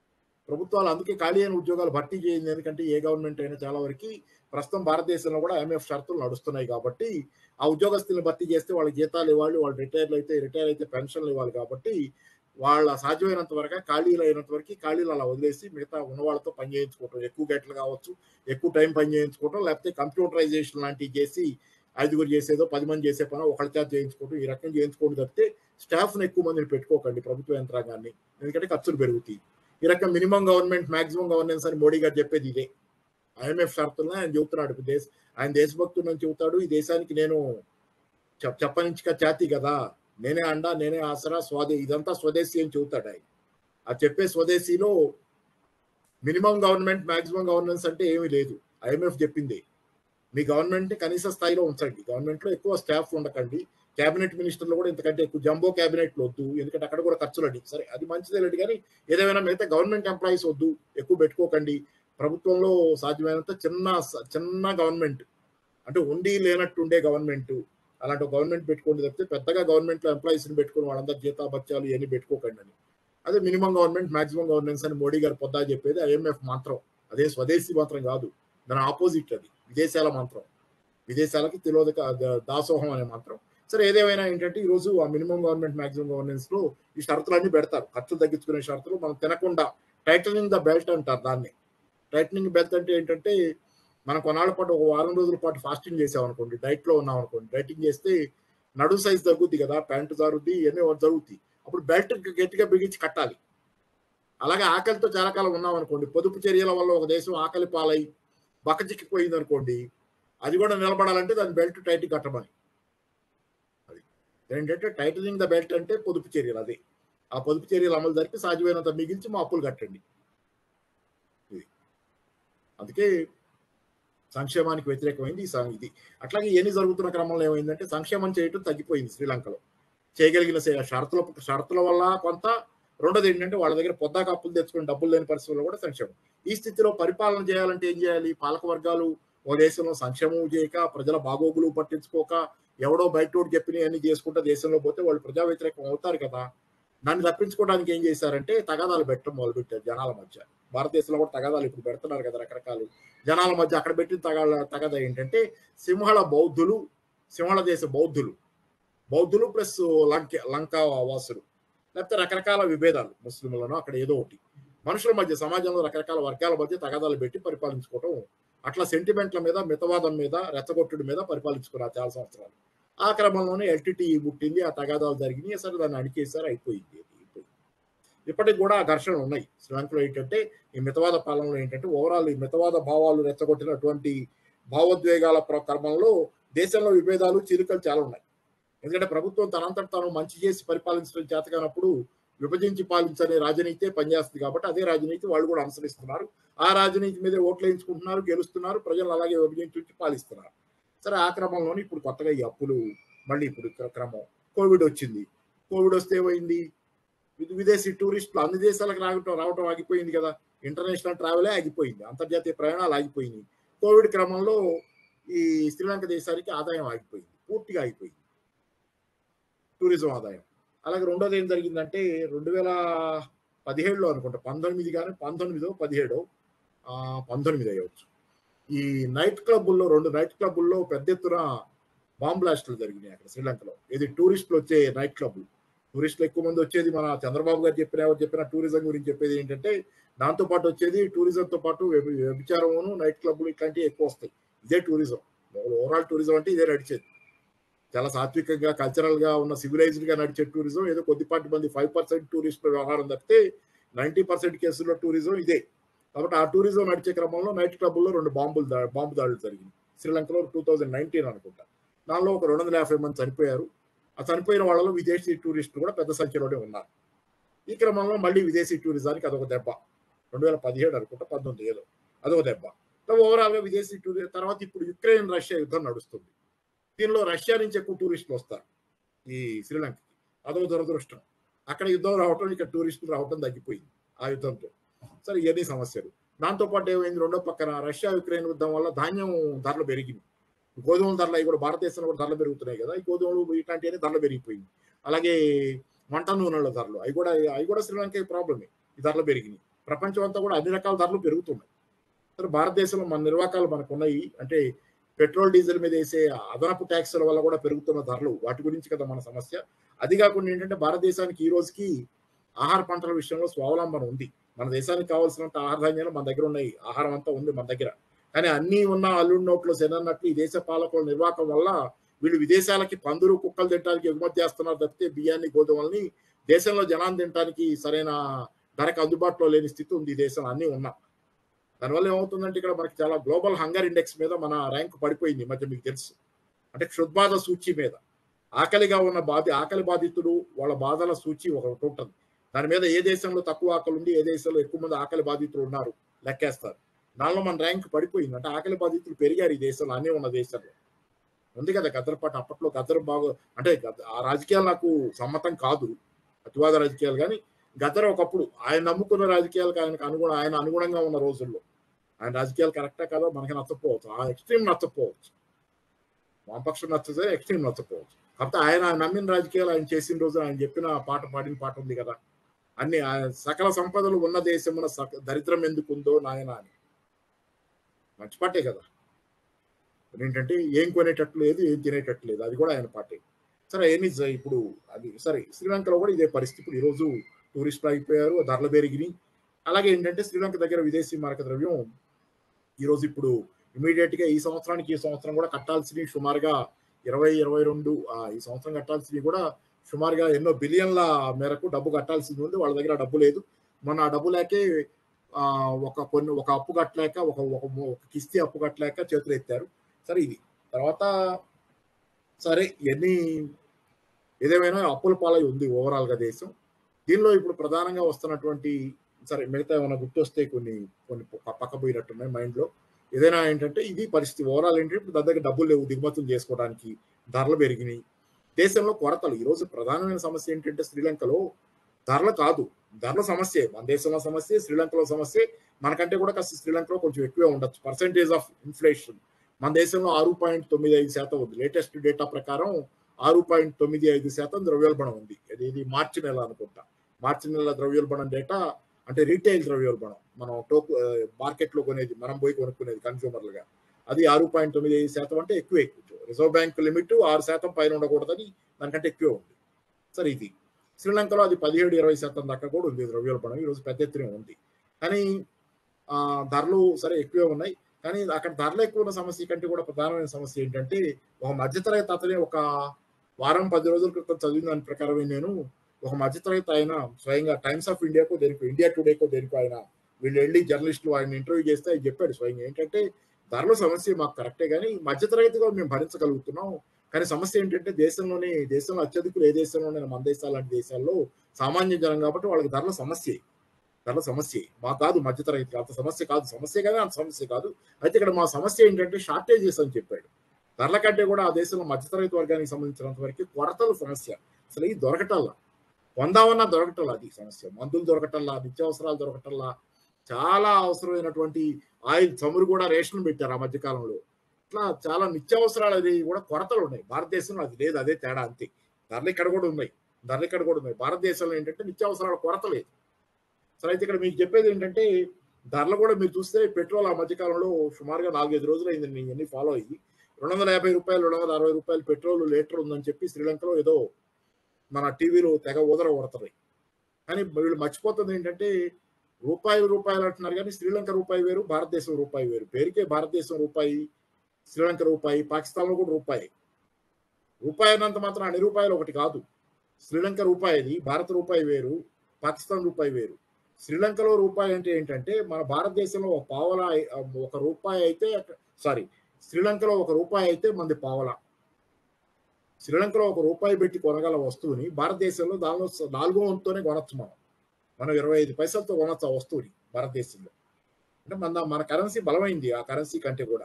ప్రభుత్వాలు అందుకే ఖాళీ అయిన ఉద్యోగాలు భర్తీ చేయింది ఎందుకంటే ఏ గవర్నమెంట్ అయినా చాలా వరకు ప్రస్తుతం భారతదేశంలో కూడా ఐఎంఎఫ్ షరతులు నడుస్తున్నాయి కాబట్టి ఆ ఉద్యోగస్తులను భర్తీ చేస్తే వాళ్ళకి జీతాలు ఇవ్వాలి వాళ్ళు రిటైర్లు అయితే రిటైర్ అయితే పెన్షన్లు ఇవ్వాలి కాబట్టి వాళ్ళ సాధ్యమైనంత వరకు ఖాళీలు అయినంత వరకు ఖాళీలు అలా వదిలేసి మిగతా ఉన్న వాళ్ళతో పని చేయించుకోవటం ఎక్కువ గంటలు కావచ్చు ఎక్కువ టైం పని చేయించుకోవటం లేకపోతే కంప్యూటరైజేషన్ లాంటివి చేసి ఐదుగురు చేసేదో పది మంది చేసే పని ఒకళ్ళ చేత చేయించుకోవడం ఈ రకం చేయించుకోవడం తప్పితే స్టాఫ్ను ఎక్కువ మందిని పెట్టుకోకండి ప్రభుత్వ యంత్రాంగాన్ని ఎందుకంటే ఖర్చులు పెరుగుతాయి ఈ రకం మినిమం గవర్నమెంట్ మాక్సిమం గవర్నెన్స్ అని మోడీ గారు చెప్పేది ఇదే ఐఎంఎఫ్ షరతులను ఆయన చెబుతున్నాడు ఇప్పుడు దేశ ఆయన దేశభక్తుడు అని చెబుతాడు ఈ దేశానికి నేను చెప్ చెప్పనించక ఛాతి కదా నేనే అండ నేనే ఆసరా స్వదే ఇదంతా స్వదేశీ అని చెబుతాడు ఆయన ఆ చెప్పే స్వదేశీలో మినిమం గవర్నమెంట్ మాక్సిమం గవర్నెన్స్ అంటే ఏమీ లేదు ఐఎంఎఫ్ చెప్పింది మీ గవర్నమెంట్ కనీస స్థాయిలో ఉంచండి గవర్నమెంట్ లో ఎక్కువ స్టాఫ్ ఉండకండి కేబినెట్ మినిస్టర్లు కూడా ఇంతకంటే ఎక్కువ జంబో క్యాబినెట్లు వద్దు ఎందుకంటే అక్కడ కూడా ఖర్చులు అండి సరే అది మంచిదే లేదు కానీ ఏదేమైనా మిగతా గవర్నమెంట్ ఎంప్లాయీస్ వద్దు ఎక్కువ పెట్టుకోకండి ప్రభుత్వంలో సాధ్యమైనంత చిన్న చిన్న గవర్నమెంట్ అంటే ఉండి లేనట్టు ఉండే గవర్నమెంట్ అలాంటి గవర్నమెంట్ పెట్టుకోండి తప్పితే పెద్దగా గవర్నమెంట్ లో ఎంప్లాయీస్ ని పెట్టుకుని వాళ్ళందరూ జీతా బత్యాలు ఇవన్నీ పెట్టుకోకండి అని అదే మినిమం గవర్నమెంట్ మాక్సిమం గవర్నెన్స్ అని మోడీ గారు పొద్దా చెప్పేది ఐఎంఎఫ్ మంత్రం అదే స్వదేశీ మంత్రం కాదు దాని ఆపోజిట్ అది విదేశాల మంత్రం విదేశాలకి తెలియదు దాసోహం అనే మంత్రం సరే ఏదేమైనా ఏంటంటే ఈ రోజు ఆ మినిమం గవర్నమెంట్ మాక్సిమం గవర్నెన్స్ లో ఈ షరతులన్నీ పెడతారు ఖర్చులు తగ్గించుకునే షరతులు మనం తినకుండా టైటనింగ్ ద బెల్ట్ అంటారు దాన్ని టైటనింగ్ బెల్ట్ అంటే ఏంటంటే మనం కొన్నాళ్ళ పాటు ఒక వారం రోజుల పాటు ఫాస్టింగ్ చేసాం అనుకోండి డైట్ లో ఉన్నాం అనుకోండి డైటింగ్ చేస్తే నడు సైజ్ తగ్గుద్ది కదా ప్యాంటు జరుగుద్ది ఇవన్నీ జరుగుతాయి అప్పుడు బెల్ట్ గట్టిగా బిగించి కట్టాలి అలాగే ఆకలితో చాలా కాలం ఉన్నాం అనుకోండి పొదుపు చర్యల వల్ల ఒక దేశం ఆకలి పాలై బక్కచిక్కిపోయింది అనుకోండి అది కూడా నిలబడాలంటే దాని బెల్ట్ టైట్ కట్టమని అది ఏంటంటే టైటనింగ్ ద బెల్ట్ అంటే పొదుపు చర్యలు అది ఆ పొదుపు చర్యలు అమలు జరిపి సాధ్యమైనంత మిగిల్చి మా అప్పులు కట్టండి ఇది అందుకే సంక్షేమానికి వ్యతిరేకమైంది ఈ సం- ఇది అట్లాగే ఎన్ని జరుగుతున్న క్రమంలో ఏమైందంటే సంక్షేమం చేయటం తగ్గిపోయింది శ్రీలంకలో చేయగలిగిన సే- షరతుల షరతుల వల్ల కొంత రెండోది ఏంటంటే వాళ్ళ దగ్గర పొద్దాక అప్పులు తెచ్చుకుని డబ్బులు లేని పరిస్థితుల్లో కూడా సంక్షేమం ఈ స్థితిలో పరిపాలన చేయాలంటే ఏం చేయాలి పాలక వర్గాలు ఓ దేశంలో సంక్షేమం చేయక ప్రజల బాగోగులు పట్టించుకోక ఎవడో బయటోడు చెప్పిన అన్ని చేసుకుంటా దేశంలో పోతే వాళ్ళు ప్రజా వ్యతిరేకం అవుతారు కదా దాన్ని తప్పించుకోవడానికి ఏం చేశారంటే తగాదాలు పెట్టడం మొదలుపెట్టారు జనాల మధ్య భారతదేశంలో కూడా తగాదాలు ఇప్పుడు పెడుతున్నారు కదా రకరకాలు జనాల మధ్య అక్కడ పెట్టిన తగాద తగాద ఏంటంటే సింహళ బౌద్ధులు సింహళ దేశ బౌద్ధులు బౌద్ధులు ప్లస్ లంక లంకా వాసులు లేకపోతే రకరకాల విభేదాలు ముస్లింలను అక్కడ ఏదో ఒకటి మనుషుల మధ్య సమాజంలో రకరకాల వర్గాల మధ్య తగాదాలు పెట్టి పరిపాలించుకోవటం అట్లా సెంటిమెంట్ల మీద మితవాదం మీద రెచ్చగొట్టుడి మీద పరిపాలించుకున్నారు చాలా సంవత్సరాలు ఆ క్రమంలోనే ఎల్టీటీ పుట్టింది ఆ తగాదాలు జరిగినాయి సరే దాన్ని అణికేసారు అయిపోయింది అయిపోయింది. ఇప్పటికి కూడా ఆ ఘర్షణలు ఉన్నాయి శ్రీలంకలో ఏంటంటే ఈ మితవాద పాలనలో ఏంటంటే ఓవరాల్ ఈ మితవాద భావాలు రెచ్చగొట్టినటువంటి భావోద్వేగాల ప్ర- క్రమంలో దేశంలో విభేదాలు చీలికలు చాలా ఉన్నాయి ఎందుకంటే ప్రభుత్వం తనంతట తాను మంచి చేసి పరిపాలించడం చేతకానప్పుడు విభజించి పాలించనే రాజనీతే పనిచేస్తుంది కాబట్టి అదే రాజనీతి వాళ్ళు కూడా అనుసరిస్తున్నారు ఆ రాజనీతి మీదే ఓట్లు వేయించుకుంటున్నారు గెలుస్తున్నారు ప్రజలు అలాగే విభజించి పాలిస్తున్నారు సరే ఆ క్రమంలోనే ఇప్పుడు కొత్తగా ఈ అప్పులు మళ్ళీ ఇప్పుడు క్ర- క్రమం కోవిడ్ వచ్చింది కోవిడ్ వస్తే ఏమైంది విద- విదేశీ టూరిస్టులు అన్ని దేశాలకు రావటం రావటం ఆగిపోయింది కదా ఇంటర్నేషనల్ ట్రావెలే ఆగిపోయింది అంతర్జాతీయ ప్రయాణాలు ఆగిపోయినాయి కోవిడ్ క్రమంలో ఈ శ్రీలంక దేశానికి ఆదాయం ఆగిపోయింది పూర్తిగా ఆగిపోయింది టూరిజం ఆదాయం అలాగే రెండోది ఏం జరిగిందంటే రెండు వేల పదిహేడులో అనుకుంటా పంతొమ్మిది కానీ పంతొమ్మిదో పదిహేడో ఆ, పంతొమ్మిది అయ్యవచ్చు ఈ నైట్ క్లబ్బుల్లో రెండు నైట్ క్లబ్బుల్లో పెద్ద ఎత్తున బాంబ్ బ్లాస్టులు జరిగినాయి అక్కడ శ్రీలంకలో ఇది టూరిస్టులు వచ్చే నైట్ క్లబ్లు టూరిస్టులు ఎక్కువ మంది వచ్చేది మన చంద్రబాబు గారు చెప్పిన ఎవరు చెప్పిన టూరిజం గురించి చెప్పేది ఏంటంటే దాంతో పాటు వచ్చేది టూరిజంతో పాటు వ్యభి- వ్యభిచారమును నైట్ క్లబ్లు ఇట్లాంటివి ఎక్కువ వస్తాయి ఇదే టూరిజం ఓవరాల్ టూరిజం అంటే ఇదే నడిచేది చాలా సాత్వికంగా కల్చరల్ గా ఉన్న సివిలైజ్డ్ గా నడిచే టూరిజం ఏదో కొద్దిపాటి మంది ఫైవ్ పర్సెంట్ టూరిస్టుల వ్యవహారం తప్పితే నైన్టీ పర్సెంట్ కేసుల్లో టూరిజం ఇదే కాబట్టి ఆ టూరిజం నడిచే క్రమంలో నైట్ క్లబ్లో రెండు బాంబులు దా బాంబు దాడులు జరిగింది శ్రీలంకలో టూ థౌజండ్ నైన్టీన్ అనుకుంటా దానిలో ఒక రెండు వందల యాభై మంది చనిపోయారు ఆ చనిపోయిన వాళ్ళలో విదేశీ టూరిస్టులు కూడా పెద్ద సంఖ్యలోనే ఉన్నారు ఈ క్రమంలో మళ్ళీ విదేశీ టూరిజానికి అదొక దెబ్బ రెండు వేల పదిహేడు అనుకుంటా పంతొమ్మిది ఏదో అదొక దెబ్బ ఓవరాల్ గా విదేశీ టూరిజం తర్వాత ఇప్పుడు యుక్రెయిన్ రష్యా యుద్ధం నడుస్తుంది దీనిలో రష్యా నుంచి ఎక్కువ టూరిస్టులు వస్తారు ఈ శ్రీలంకకి అదో దురదృష్టం అక్కడ యుద్ధం రావటం ఇక్కడ టూరిస్టులు రావటం తగ్గిపోయింది ఆ యుద్ధంతో సరే ఇవన్నీ సమస్యలు దాంతో పాటు ఏమైంది రెండో పక్కన రష్యా యుక్రెయిన్ యుద్ధం వల్ల ధాన్యం ధరలు పెరిగింది గోధుమల ధరలు అవి కూడా భారతదేశంలో కూడా ధరలు పెరుగుతున్నాయి కదా ఈ గోధుమలు ఇట్లాంటివన్నీ ధరలు పెరిగిపోయింది అలాగే వంట నూనెల ధరలు అవి కూడా అవి కూడా శ్రీలంక ప్రాబ్లమే ఈ ధరలు పెరిగినాయి ప్రపంచం అంతా కూడా అన్ని రకాల ధరలు పెరుగుతున్నాయి సరే భారతదేశంలో మన నిర్వాకాలు మనకు ఉన్నాయి అంటే పెట్రోల్ డీజిల్ మీద వేసే అదనపు ట్యాక్సుల వల్ల కూడా పెరుగుతున్న ధరలు వాటి గురించి కదా మన సమస్య అది కాకుండా ఏంటంటే భారతదేశానికి ఈ రోజుకి ఆహార పంటల విషయంలో స్వావలంబన ఉంది మన దేశానికి కావాల్సినంత ఆహార ధాన్యాలు మన దగ్గర ఉన్నాయి ఆహారం అంతా ఉంది మన దగ్గర కానీ అన్ని ఉన్న అల్లుడి నోట్లో శనన్నట్లు ఈ దేశ పాలకుల నిర్వాహకం వల్ల వీళ్ళు విదేశాలకి పందులు కుక్కలు తినడానికి ఎగుమతి చేస్తున్నారు తప్పితే బియ్యాన్ని గోధుమల్ని దేశంలో జనాన్ని తినడానికి సరైన ధరకు అందుబాటులో లేని స్థితి ఉంది ఈ దేశంలో అన్నీ ఉన్నా దానివల్ల ఏమవుతుందంటే ఇక్కడ మనకి చాలా గ్లోబల్ హంగర్ ఇండెక్స్ మీద మన ర్యాంక్ పడిపోయింది ఈ మధ్య మీకు తెలుసు అంటే క్షుద్బాధ సూచి మీద ఆకలిగా ఉన్న బాధి ఆకలి బాధితుడు వాళ్ళ బాధల సూచి ఒకటి ఉంటుంది దాని మీద ఏ దేశంలో తక్కువ ఆకలి ఉంది ఏ దేశంలో ఎక్కువ మంది ఆకలి బాధితులు ఉన్నారు లెక్కేస్తారు దానిలో మన ర్యాంక్ పడిపోయింది అంటే ఆకలి బాధితులు పెరిగారు ఈ దేశంలో అన్నీ ఉన్న దేశంలో ఉంది కదా గద్దర్ పాట అప్పట్లో గద్దర్ బాగా అంటే గద్ద- ఆ రాజకీయాలు నాకు సమ్మతం కాదు అతివాద రాజకీయాలు కానీ గద్దర్ ఒకప్పుడు ఆయన నమ్ముకున్న రాజకీయాలకు ఆయనకు అనుగుణ ఆయన అనుగుణంగా ఉన్న రోజుల్లో ఆయన రాజకీయాలు కరెక్టా కాదో మనకి నచ్చకపోవచ్చు ఆ ఎక్స్ట్రీమ్ నచ్చకపోవచ్చు వామపక్షం నచ్చదే ఎక్స్ట్రీమ్ నచ్చకపోవచ్చు కాకపోతే ఆయన నమ్మిన రాజకీయాలు ఆయన చేసిన రోజు ఆయన చెప్పిన పాట పాడిన పాట ఉంది కదా అన్ని ఆయన సకల సంపదలు ఉన్న దేశమున సక- దరిద్రం ఎందుకు ఉందో నాయన అని మంచి పాటే కదా ఏంటంటే ఏం కొనేటట్లు లేదు ఏం తినేటట్లు లేదు అది కూడా ఆయన పాటే సరే ఎన్ని ఇప్పుడు అది సరే శ్రీలంకలో కూడా ఇదే పరిస్థితి ఇప్పుడు ఈరోజు టూరిస్టులు అయిపోయారు ధరలు పెరిగినాయి అలాగే ఏంటంటే శ్రీలంక దగ్గర విదేశీ మారక ద్రవ్యం ఈరోజు ఇప్పుడు ఇమీడియట్ గా ఈ సంవత్సరానికి ఈ సంవత్సరం కూడా కట్టాల్సినవి సుమారుగా ఇరవై ఇరవై రెండు ఆ, ఈ సంవత్సరం కట్టాల్సినవి కూడా సుమారుగా ఎన్నో బిలియన్ల మేరకు డబ్బు కట్టాల్సింది ఉంది వాళ్ళ దగ్గర డబ్బు లేదు మొన్న ఆ డబ్బు లేకే ఆ, ఒక కొన్ని ఒక అప్పు కట్టలేక ఒక ఒక ఒక కిస్తీ అప్పు కట్టలేక చేతులు ఎత్తారు సరే ఇది తర్వాత సరే ఎన్ని ఏదేమైనా అప్పుల పాలై ఉంది ఓవరాల్ గా దేశం దీనిలో ఇప్పుడు ప్రధానంగా వస్తున్నటువంటి సరే మిగతా ఏమైనా గుర్తొస్తే కొన్ని కొన్ని ప- పక్క పోయినట్టున్నాయి మైండ్ లో ఏదైనా ఏంటంటే ఇది పరిస్థితి ఓవరాల్ ఏంటంటే ఇప్పుడు దాని దగ్గర డబ్బులు లేవు దిగుమతులు చేసుకోవడానికి ధరలు పెరిగినాయి దేశంలో కొరతలు ఈ రోజు ప్రధానమైన సమస్య ఏంటంటే శ్రీలంకలో ధరలు కాదు ధరల సమస్య మన దేశంలో సమస్య శ్రీలంకలో సమస్య మనకంటే కూడా కాస్త శ్రీలంకలో కొంచెం ఎక్కువే ఉండొచ్చు పర్సెంటేజ్ ఆఫ్ ఇన్ఫ్లేషన్ మన దేశంలో ఆరు పాయింట్ తొమ్మిది ఐదు శాతం ఉంది లేటెస్ట్ డేటా ప్రకారం ఆరు పాయింట్ తొమ్మిది ఐదు శాతం ద్రవ్యోల్బణం ఉంది ఇది ఇది మార్చి నెల అనుకుంటా మార్చి నెల ద్రవ్యోల్బణం డేటా అంటే రీటైల్ ద్రవ్యోల్బణం మనం టోక్ మార్కెట్ లో కొనేది మనం పోయి కొనుక్కునేది కన్స్యూమర్లుగా అది ఆరు పాయింట్ తొమ్మిది ఐదు శాతం అంటే ఎక్కువ ఎక్కువ రిజర్వ్ బ్యాంక్ లిమిట్ ఆరు శాతం పైన ఉండకూడదని దానికంటే ఎక్కువ ఉంది సరే ఇది శ్రీలంకలో అది పదిహేడు ఇరవై శాతం దాకా కూడా ఉంది ద్రవ్యోల్బణం ఈరోజు పెద్ద ఎత్తున ఉంది కానీ ఆ, ధరలు సరే ఎక్కువే ఉన్నాయి కానీ అక్కడ ధరలు ఎక్కువ ఉన్న సమస్య కంటే కూడా ప్రధానమైన సమస్య ఏంటంటే ఒక మధ్యతరగతి అతనే ఒక వారం పది రోజుల క్రితం చదివిన దాని ప్రకారమే నేను ఒక మధ్యతరగతి ఆయన స్వయంగా టైమ్స్ ఆఫ్ ఇండియాకో దేనికో ఇండియా టుడేకో దేనికో ఆయన వీళ్ళు వెళ్ళి జర్నలిస్టులు ఆయన ఇంటర్వ్యూ చేస్తే ఆయన చెప్పాడు స్వయంగా ఏంటంటే ధరల సమస్య మాకు కరెక్టే కానీ మధ్యతరగతిగా మేము భరించగలుగుతున్నాం కానీ సమస్య ఏంటంటే దేశంలోనే దేశంలో అత్యధికులు ఏ దేశంలోనే మన దేశాలు లాంటి దేశాల్లో సామాన్య జనం కాబట్టి వాళ్ళకి ధరల సమస్య ధరల సమస్య మా కాదు మధ్యతరగతి అంత సమస్య కాదు సమస్య కానీ అంత సమస్య కాదు అయితే ఇక్కడ మా సమస్య ఏంటంటే షార్టేజెస్ అని చెప్పాడు ధరల కంటే కూడా ఆ దేశంలో మధ్యతరగతి వర్గానికి సంబంధించినంత వరకు కొరతల సమస్య అసలు ఈ దొరకటల్లా పొందామన్నా దొరకటల్లా అది సమస్య మందులు దొరకటల్లా నిత్యావసరాలు దొరకటల్లా చాలా అవసరమైనటువంటి ఆయిల్ చమురు కూడా రేషన్ పెట్టారు ఆ మధ్యకాలంలో ఇట్లా చాలా నిత్యావసరాలు అనేవి కూడా కొరతలు ఉన్నాయి భారతదేశంలో అది లేదు అదే తేడా అంతే ధరలు ఇక్కడ కూడా ఉన్నాయి ధరలు ఇక్కడ కూడా ఉన్నాయి భారతదేశంలో ఏంటంటే నిత్యావసరాల కొరత లేదు సరే అయితే ఇక్కడ మీకు చెప్పేది ఏంటంటే ధరలు కూడా మీరు చూస్తే పెట్రోల్ ఆ మధ్యకాలంలో సుమారుగా నాలుగైదు రోజులు అయింది నేను ఇవన్నీ ఫాలో అయ్యి రెండు వందల యాభై రూపాయలు రెండు వందల అరవై రూపాయలు పెట్రోల్ లీటర్ ఉందని చెప్పి శ్రీలంకలో ఏదో మన టీవీలో తెగ ఊదర కొడతారు కానీ వీళ్ళు మర్చిపోతుంది ఏంటంటే రూపాయలు రూపాయలు అంటున్నారు కానీ శ్రీలంక రూపాయి వేరు భారతదేశం రూపాయి వేరు పేరుకే భారతదేశం రూపాయి శ్రీలంక రూపాయి పాకిస్తాన్లో కూడా రూపాయి రూపాయి అన్నంత మాత్రం అన్ని రూపాయలు ఒకటి కాదు శ్రీలంక రూపాయిది భారత రూపాయి వేరు పాకిస్తాన్ రూపాయి వేరు శ్రీలంకలో రూపాయి అంటే ఏంటంటే మన భారతదేశంలో ఒక పావలా ఒక రూపాయి అయితే సారీ శ్రీలంకలో ఒక రూపాయి అయితే మంది పావలా శ్రీలంకలో ఒక రూపాయి పెట్టి కొనగల వస్తువుని భారతదేశంలో దానిలో స- నాలుగో వంతుతోనే కొనొచ్చు మనం మనం ఇరవై ఐదు పైసలతో కొనొచ్చు ఆ వస్తువుని భారతదేశంలో అంటే మన మన కరెన్సీ బలమైంది ఆ కరెన్సీ కంటే కూడా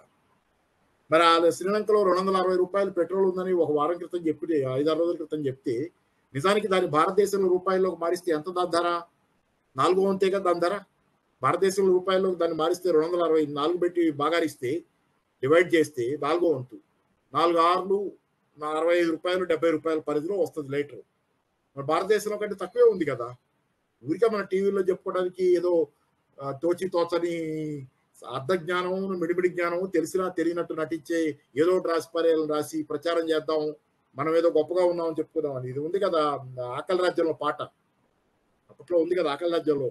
మరి ఆ శ్రీలంకలో రెండు వందల అరవై రూపాయలు పెట్రోల్ ఉందని ఒక వారం క్రితం చెప్పి ఐదారు రోజుల క్రితం చెప్తే నిజానికి దాన్ని భారతదేశంలో రూపాయల్లోకి మారిస్తే ఎంత దాని ధర నాలుగో వంతేగా దాని ధర భారతదేశంలో రూపాయల్లోకి దాన్ని మారిస్తే రెండు వందల అరవై నాలుగు పెట్టి బాగారిస్తే డివైడ్ చేస్తే నాలుగో వంతు నాలుగు ఆరులు నా అరవై ఐదు రూపాయలు డెబ్బై రూపాయల పరిధిలో వస్తుంది లీటర్ మరి భారతదేశంలో కంటే తక్కువే ఉంది కదా ఊరికే మన టీవీలో చెప్పుకోవడానికి ఏదో ఆ, తోచి తోచని అర్ధ జ్ఞానం మిడిమిడి జ్ఞానం తెలిసినా తెలియనట్టు నటించే ఏదో ఒకటి రాసి పర్యాలను రాసి ప్రచారం చేద్దాం మనం ఏదో గొప్పగా ఉన్నామని చెప్పుకుందామని ఇది ఉంది కదా ఆకలి రాజ్యంలో పాట అప్పట్లో ఉంది కదా ఆకలి రాజ్యంలో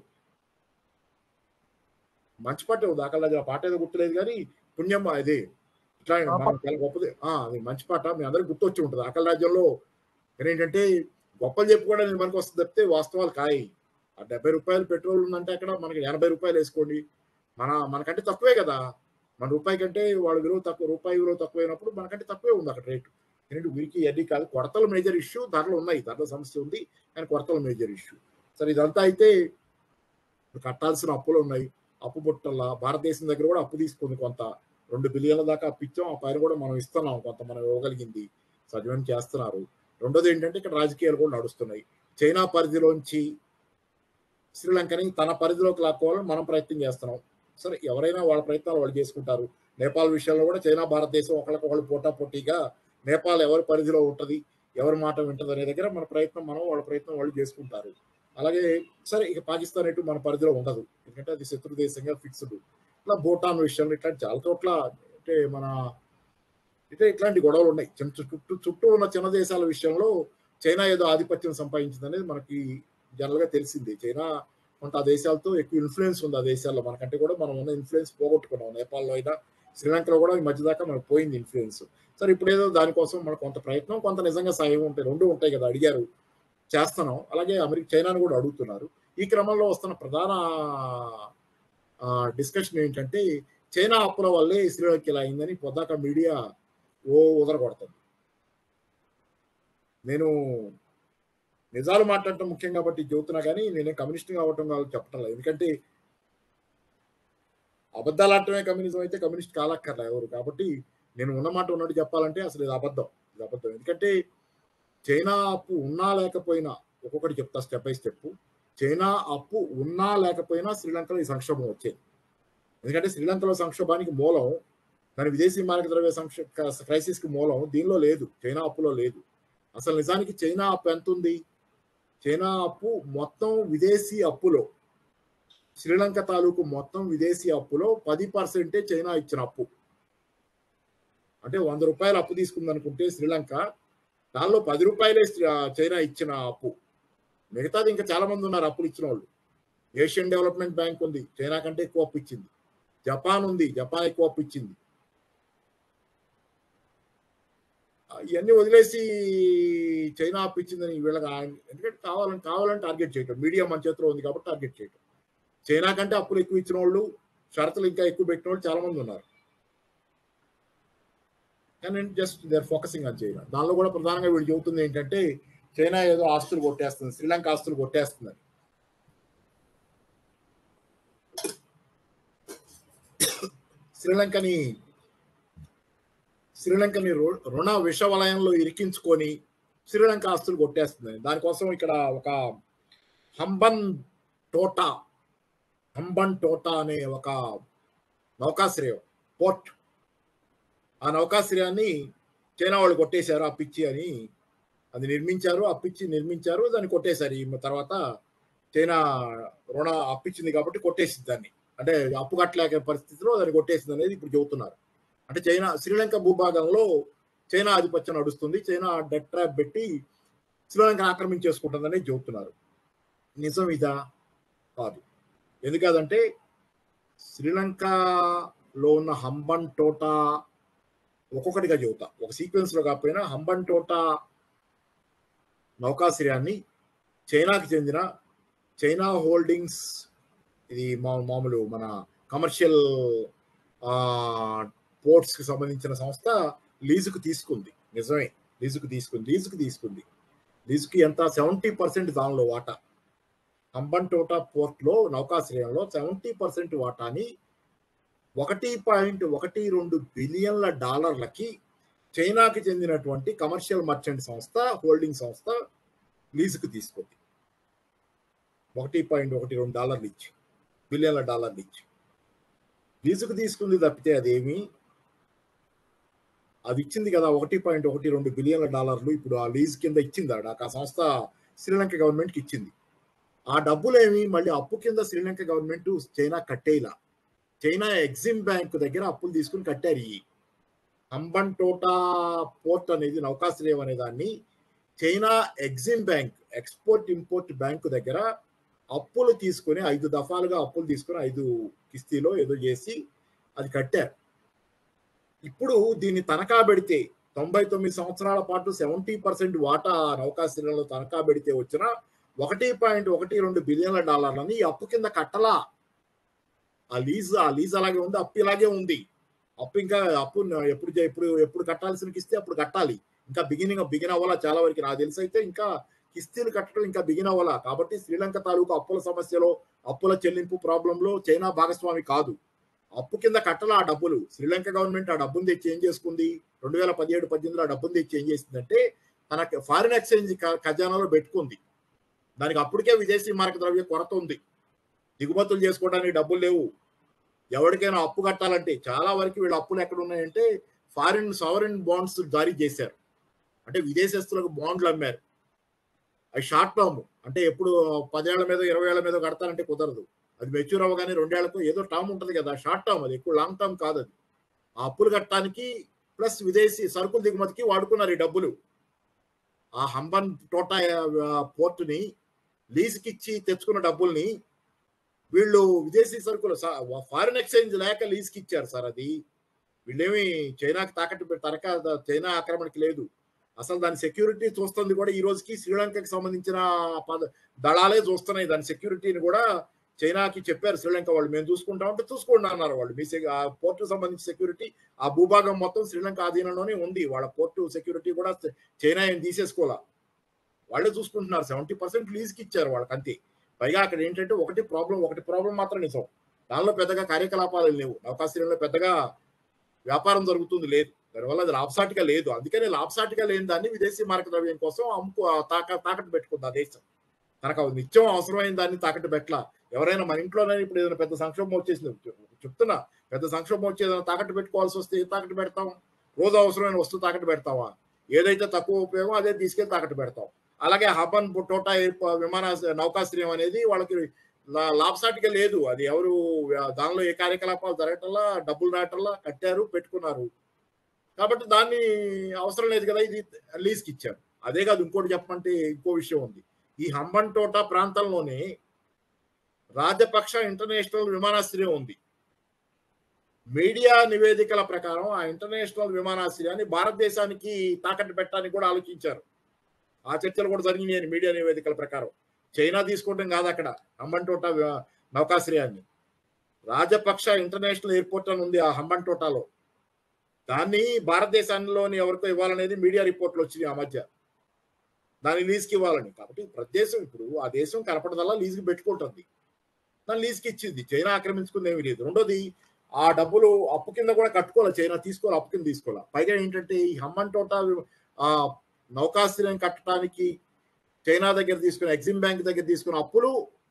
మంచి పాట ఉంది ఆకలి రాజ్యంలో పాట ఏదో గుర్తులేదు కానీ పుణ్యం అది ఇట్లా ఆ మనం చాలా గొప్పది ఆ, అది మంచి పాట మీ అందరికి గుర్తొచ్చి ఉంటుంది ఆకలి రాజ్యంలో ఏంటంటే గొప్పలు చెప్పుకోవడానికి మనకు వస్తుంది తప్పితే వాస్తవాలు కాయి ఆ డెబ్బై రూపాయలు పెట్రోల్ ఉందంటే అక్కడ మనకి ఎనభై రూపాయలు వేసుకోండి మన మనకంటే తక్కువే కదా మన రూపాయి కంటే వాళ్ళ విలువ తక్కువ రూపాయి విలువ తక్కువైనప్పుడు మనకంటే తక్కువే ఉంది అక్కడ రేటు ఎందుకంటే వీరికి ఎన్ని కాదు కొరతలు మేజర్ ఇష్యూ ధరలు ఉన్నాయి ధరల సమస్య ఉంది కానీ కొరతలు మేజర్ ఇష్యూ సరే ఇదంతా అయితే ఇప్పుడు కట్టాల్సిన అప్పులు ఉన్నాయి అప్పు బుట్టల్లా భారతదేశం దగ్గర కూడా అప్పు తీసుకుంది కొంత రెండు బిలియన్ల దాకా అప్పు ఇచ్చాం ఆ పైన కూడా మనం ఇస్తున్నాం కొంత మనం ఇవ్వగలిగింది సజీవనం చేస్తున్నారు రెండోది ఏంటంటే ఇక్కడ రాజకీయాలు కూడా నడుస్తున్నాయి చైనా పరిధిలోంచి శ్రీలంకని తన పరిధిలోకి లాక్కోవాలని మనం ప్రయత్నం చేస్తున్నాం సరే ఎవరైనా వాళ్ళ ప్రయత్నాలు వాళ్ళు చేసుకుంటారు నేపాల్ విషయంలో కూడా చైనా భారతదేశం ఒకరికొకళ్ళు పోటా పోటీగా నేపాల్ ఎవరి పరిధిలో ఉంటుంది ఎవరి మాట వింటది అనే దగ్గర మన ప్రయత్నం మనం వాళ్ళ ప్రయత్నం వాళ్ళు చేసుకుంటారు అలాగే సరే ఇక పాకిస్తాన్ ఎటు మన పరిధిలో ఉండదు ఎందుకంటే అది శత్రు దేశంగా ఫిక్స్డ్ ఇట్లా భూటాన్ విషయంలో ఇట్లాంటి చాలా చోట్ల అంటే మన అంటే ఇట్లాంటి గొడవలు ఉన్నాయి చిన్న చుట్టూ చుట్టూ ఉన్న చిన్న దేశాల విషయంలో చైనా ఏదో ఆధిపత్యం సంపాదించింది అనేది మనకి జనరల్ గా తెలిసింది చైనా కొంత ఆ దేశాలతో ఎక్కువ ఇన్ఫ్లుయెన్స్ ఉంది ఆ దేశాల్లో మనకంటే కూడా మనం ఉన్న ఇన్ఫ్లుయెన్స్ పోగొట్టుకున్నాం నేపాల్లో అయినా శ్రీలంకలో కూడా ఈ మధ్య దాకా మనకు పోయింది ఇన్ఫ్లుయెన్స్ సరే ఇప్పుడు ఏదో దానికోసం మనకు కొంత ప్రయత్నం కొంత నిజంగా సాయం ఉంటాయి రెండు ఉంటాయి కదా అడిగారు చేస్తున్నాం అలాగే అమెరికా చైనాను కూడా అడుగుతున్నారు ఈ క్రమంలో వస్తున్న ప్రధాన డిస్కషన్ ఏంటంటే చైనా అప్పుల వల్లే శ్రీలంక ఇలా అయిందని పొద్దాక మీడియా ఓ ఉదరగొడుతుంది నేను నిజాలు మాట్లాడటం ముఖ్యం కాబట్టి చెబుతున్నా కానీ నేనే కమ్యూనిస్ట్ కావటం కాదు చెప్పటం లేదు ఎందుకంటే అబద్ధాలు ఆడటమే కమ్యూనిజం అయితే కమ్యూనిస్ట్ కాలక్కర్లే ఎవరు కాబట్టి నేను ఉన్న మాట ఉన్నట్టు చెప్పాలంటే అసలు ఇది అబద్ధం ఇది అబద్ధం ఎందుకంటే చైనా అప్పు ఉన్నా లేకపోయినా ఒక్కొక్కటి చెప్తా స్టెప్ బై స్టెప్ చైనా అప్పు ఉన్నా లేకపోయినా శ్రీలంకలో ఈ సంక్షోభం వచ్చేది ఎందుకంటే శ్రీలంకలో సంక్షోభానికి మూలం దాని విదేశీ మార్గ ద్రవ్య సంక్ష క్రైసిస్ కి మూలం దీనిలో లేదు చైనా అప్పులో లేదు అసలు నిజానికి చైనా అప్పు ఎంత ఉంది చైనా అప్పు మొత్తం విదేశీ అప్పులో శ్రీలంక తాలూకు మొత్తం విదేశీ అప్పులో పది పర్సెంటే చైనా ఇచ్చిన అప్పు అంటే వంద రూపాయలు అప్పు తీసుకుందనుకుంటే శ్రీలంక దానిలో పది రూపాయలే చైనా ఇచ్చిన అప్పు మిగతాది ఇంకా చాలా మంది ఉన్నారు అప్పులు ఇచ్చిన వాళ్ళు ఏషియన్ డెవలప్మెంట్ బ్యాంక్ ఉంది చైనా కంటే ఎక్కువ అప్పు ఇచ్చింది జపాన్ ఉంది జపాన్ ఎక్కువ అప్పు ఇచ్చింది ఇవన్నీ వదిలేసి చైనా అప్పు ఇచ్చిందని వీళ్ళకి ఎందుకంటే కావాలని కావాలని టార్గెట్ చేయటం మీడియా మన చేతిలో ఉంది కాబట్టి టార్గెట్ చేయటం చైనా కంటే అప్పులు ఎక్కువ ఇచ్చిన వాళ్ళు షరతులు ఇంకా ఎక్కువ పెట్టిన వాళ్ళు చాలా మంది ఉన్నారు కానీ just they are focusing on China దానిలో కూడా ప్రధానంగా వీడు చెబుతుంది ఏంటంటే చైనా ఏదో ఆస్తులు కొట్టేస్తుంది శ్రీలంక ఆస్తులు కొట్టేస్తుందని శ్రీలంకని శ్రీలంకని రుణ విష వలయంలో ఇరికించుకొని శ్రీలంక ఆస్తులు కొట్టేస్తుందని దానికోసం ఇక్కడ ఒక హంబన్ టోటా హంబన్ టోటా అనే ఒక నౌకాశ్రయం పోర్ట్ ఆ నౌకాశ్రయాన్ని చైనా వాళ్ళు కొట్టేశారు ఆ పిచ్చి అని అది నిర్మించారు ఆ పిచ్చి నిర్మించారు దాన్ని కొట్టేశారు ఈ తర్వాత చైనా రుణ అప్పిచ్చింది కాబట్టి కొట్టేసింది దాన్ని అంటే అప్పు కట్టలేక పరిస్థితిలో దాన్ని కొట్టేసింది అనేది ఇప్పుడు చెబుతున్నారు అంటే చైనా శ్రీలంక భూభాగంలో చైనా ఆధిపత్యం నడుస్తుంది చైనా డెట్ ట్రాప్ పెట్టి శ్రీలంక ఆక్రమించేసుకుంటుందని చెబుతున్నారు నిజం ఇదా కాదు ఎందుకంటే శ్రీలంకలో ఉన్న హంబన్ టోటా ఒక్కొక్కటిగా చెబుతా ఒక సీక్వెన్స్ లో కాకపోయినా హంబన్ టోటా నౌకాశ్రయాన్ని చైనాకి చెందిన చైనా హోల్డింగ్స్ ఇది మామూలు మన కమర్షియల్ పోర్ట్స్ కి సంబంధించిన సంస్థ లీజుకు తీసుకుంది నిజమే లీజుకు తీసుకుంది లీజుకు తీసుకుంది లీజుకి ఎంత సెవెంటీ పర్సెంట్ దానిలో వాటా హంబన్ టోటా పోర్ట్ లో నౌకాశ్రయంలో సెవెంటీ పర్సెంట్ వాటాని ఒకటి పాయింట్ ఒకటి రెండు బిలియన్ల డాలర్లకి చైనాకి చెందినటువంటి కమర్షియల్ మర్చెంట్ సంస్థ హోల్డింగ్ సంస్థ లీజుకు తీసుకుంది ఒకటి పాయింట్ ఒకటి రెండు డాలర్లు ఇచ్చి బిలియన్ల డాలర్లు ఇచ్చి లీజుకు తీసుకుంది తప్పితే అదేమి అది ఇచ్చింది కదా ఒకటి పాయింట్ ఒకటి రెండు బిలియన్ల డాలర్లు ఇప్పుడు ఆ లీజ్ కింద ఇచ్చింది ఆ సంస్థ శ్రీలంక గవర్నమెంట్కి ఇచ్చింది ఆ డబ్బులేమి మళ్ళీ అప్పు కింద శ్రీలంక గవర్నమెంట్ చైనా కట్టేలా చైనా ఎగ్జిమ్ బ్యాంక్ దగ్గర అప్పులు తీసుకుని కట్టారు ఈ హంబన్ టోటా పోర్ట్ అనేది నౌకాశ్రయం అనే దాన్ని China Exim Bank export import bank దగ్గర అప్పులు తీసుకుని ఐదు దఫాలుగా అప్పులు తీసుకుని ఐదు కిస్తీలో ఏదో చేసి అది కట్టారు ఇప్పుడు దీన్ని తనఖా పెడితే తొంభై తొమ్మిది సంవత్సరాల పాటు సెవెంటీ పర్సెంట్ వాటా నౌకాశ్రయంలో తనఖా పెడితే వచ్చిన ఒకటి పాయింట్ ఒకటి రెండు బిలియన్ల డాలర్లని ఈ అప్పు కింద కట్టలా ఆ లీజ్ ఆ లీజ్ అలాగే ఉంది అప్పు ఇలాగే ఉంది అప్పు ఇంకా అప్పు ఎప్పుడు చే- ఎప్పుడు ఎప్పుడు కట్టాల్సిన కిస్తే అప్పుడు కట్టాలి ఇంకా బిగినింగ్ బిగిన్ అవ్వాలా చాలా వరకు నాకు తెలిసి అయితే ఇంకా కిస్తీలు కట్టడం ఇంకా బిగిన్ అవ్వాలా కాబట్టి శ్రీలంక తాలూకు అప్పుల సమస్యలో అప్పుల చెల్లింపు ప్రాబ్లంలో చైనా భాగస్వామి కాదు అప్పు కింద కట్టల ఆ డబ్బులు శ్రీలంక గవర్నమెంట్ ఆ డబ్బును తెచ్చి ఏం చేసుకుంది రెండు వేల పదిహేడు పద్దెనిమిదిలో ఆ డబ్బును తెచ్చి ఏం చేసిందంటే తన ఫారిన్ ఎక్స్చేంజ్ క- ఖజానాలో పెట్టుకుంది దానికి అప్పటికే విదేశీ మారక ద్రవ్య కొరత ఉంది దిగుమతులు చేసుకోవడానికి డబ్బులు లేవు ఎవరికైనా అప్పు కట్టాలంటే చాలా వరకు వీళ్ళ అప్పులు ఎక్కడ ఉన్నాయంటే ఫారిన్ సావరిన్ బాండ్స్ జారీ చేశారు అంటే విదేశస్తులకు బాండ్లు అమ్మారు అవి షార్ట్ టర్మ్ అంటే ఎప్పుడు పదేళ్ల మీద ఇరవై ఏళ్ల మీద కడతారంటే కుదరదు అది మెచ్యూర్ అవ్వగానే రెండేళ్లకు ఏదో టర్మ్ ఉంటుంది కదా షార్ట్ టర్మ్ అది ఎక్కువ లాంగ్ టర్మ్ కాదు అది ఆ అప్పులు కట్టడానికి ప్లస్ విదేశీ సరుకుల దిగుమతికి వాడుకున్నారు ఈ డబ్బులు ఆ హంబన్ టోటా పోర్టుని లీజుకి ఇచ్చి తెచ్చుకున్న డబ్బుల్ని వీళ్ళు విదేశీ సరుకులు ఫారిన్ ఎక్స్చేంజ్ లేక లీజుకి ఇచ్చారు సార్ అది వీళ్ళేమి చైనాకి తాకట్టు పె- తనక చైనా ఆక్రమణకి లేదు అసలు దాని సెక్యూరిటీ చూస్తుంది కూడా ఈ రోజుకి శ్రీలంకకి సంబంధించిన పద దళాలే చూస్తున్నాయి దాని సెక్యూరిటీని కూడా చైనాకి చెప్పారు శ్రీలంక వాళ్ళు మేము చూసుకుంటాం అంటే చూసుకోండి అన్నారు వాళ్ళు మీ సె- ఆ పోర్టు సంబంధించిన సెక్యూరిటీ ఆ భూభాగం మొత్తం శ్రీలంక ఆధీనంలోనే ఉంది వాళ్ళ పోర్టు సెక్యూరిటీ కూడా చైనా ఏం తీసేసుకోవాలా వాళ్ళే చూసుకుంటున్నారు సెవెంటీ పర్సెంట్ లీజ్కి ఇచ్చారు వాళ్ళకి అంతే పైగా అక్కడ ఏంటంటే ఒకటి ప్రాబ్లం ఒకటి ప్రాబ్లం మాత్రం నిజం దానిలో పెద్దగా కార్యకలాపాలు లేవు నౌకాశ్రయంలో పెద్దగా వ్యాపారం జరుగుతుంది లేదు దానివల్ల అది లాభసాటిగా లేదు అందుకనే లాభసాటిగా లేని దాన్ని విదేశీ మార్క ద్రవ్యం కోసం అమ్ముకో తాక తాకట్టు పెట్టుకుంది ఆ దేశం తనకు అది నిత్యం అవసరమైన దాన్ని తాకట్టు పెట్టలా ఎవరైనా మన ఇంట్లోనే ఇప్పుడు ఏదైనా పెద్ద సంక్షోభం వచ్చేసింది చెప్తున్నా పెద్ద సంక్షోభం వచ్చి ఏదైనా తాకట్టు పెట్టుకోవాల్సి వస్తే ఏం తాకట్టు పెడతాం రోజు అవసరమైన వస్తువు తాకట్టు పెడతావా ఏదైతే తక్కువ ఉపయోగం అదే తీసుకెళ్లి తాకట్టు పెడతాం అలాగే హబన్ టోటా ఎయిర్- విమాన నౌకాశ్రయం అనేది వాళ్ళకి లా- లాభసాటిగా లేదు అది ఎవరు ఆ, దానిలో ఏ కార్యకలాపాలు జరగటంలా డబ్బులు రావటంలా కట్టారు పెట్టుకున్నారు కాబట్టి దాన్ని అవసరం లేదు కదా ఇది లీజ్కి ఇచ్చారు అదే కాదు ఇంకోటి చెప్పమంటే ఇంకో విషయం ఉంది ఈ హంబన్ టోటా ప్రాంతంలోనే రాజపక్ష ఇంటర్నేషనల్ విమానాశ్రయం ఉంది మీడియా నివేదికల ప్రకారం ఆ ఇంటర్నేషనల్ విమానాశ్రయాన్ని భారతదేశానికి తాకట్టు పెట్టడానికి కూడా ఆలోచించారు ఆ చర్చలు కూడా జరిగినాయి మీడియా నివేదికల ప్రకారం చైనా తీసుకోవడం కాదు అక్కడ హంబన్టోటా వి- నౌకాశ్రయాన్ని రాజపక్ష ఇంటర్నేషనల్ ఎయిర్పోర్ట్ అని ఉంది ఆ హంబన్టోటాలో దాన్ని భారతదేశంలోని ఎవరికో ఇవ్వాలనేది మీడియా రిపోర్ట్లు వచ్చినాయి ఆ మధ్య దాన్ని లీజ్కి ఇవ్వాలని కాబట్టి ప్రదేశం ఇప్పుడు ఆ దేశం కనపడదల్లా లీజ్కి పెట్టుకుంటుంది దాన్ని లీజ్కి ఇచ్చింది చైనా ఆక్రమించుకుంది ఏమీ లేదు రెండోది ఆ డబ్బులు అప్పు కింద కూడా కట్టుకోవాలి చైనా తీసుకోవాలి అప్పు కింద తీసుకోవాలి పైగా ఏంటంటే ఈ హమ్మన్ టోటా వి- ఆ నౌకాశ్రయం కట్టడానికి చైనా దగ్గర తీసుకున్న ఎగ్జిమ్ బ్యాంక్ దగ్గర తీసుకున్న అప్పులు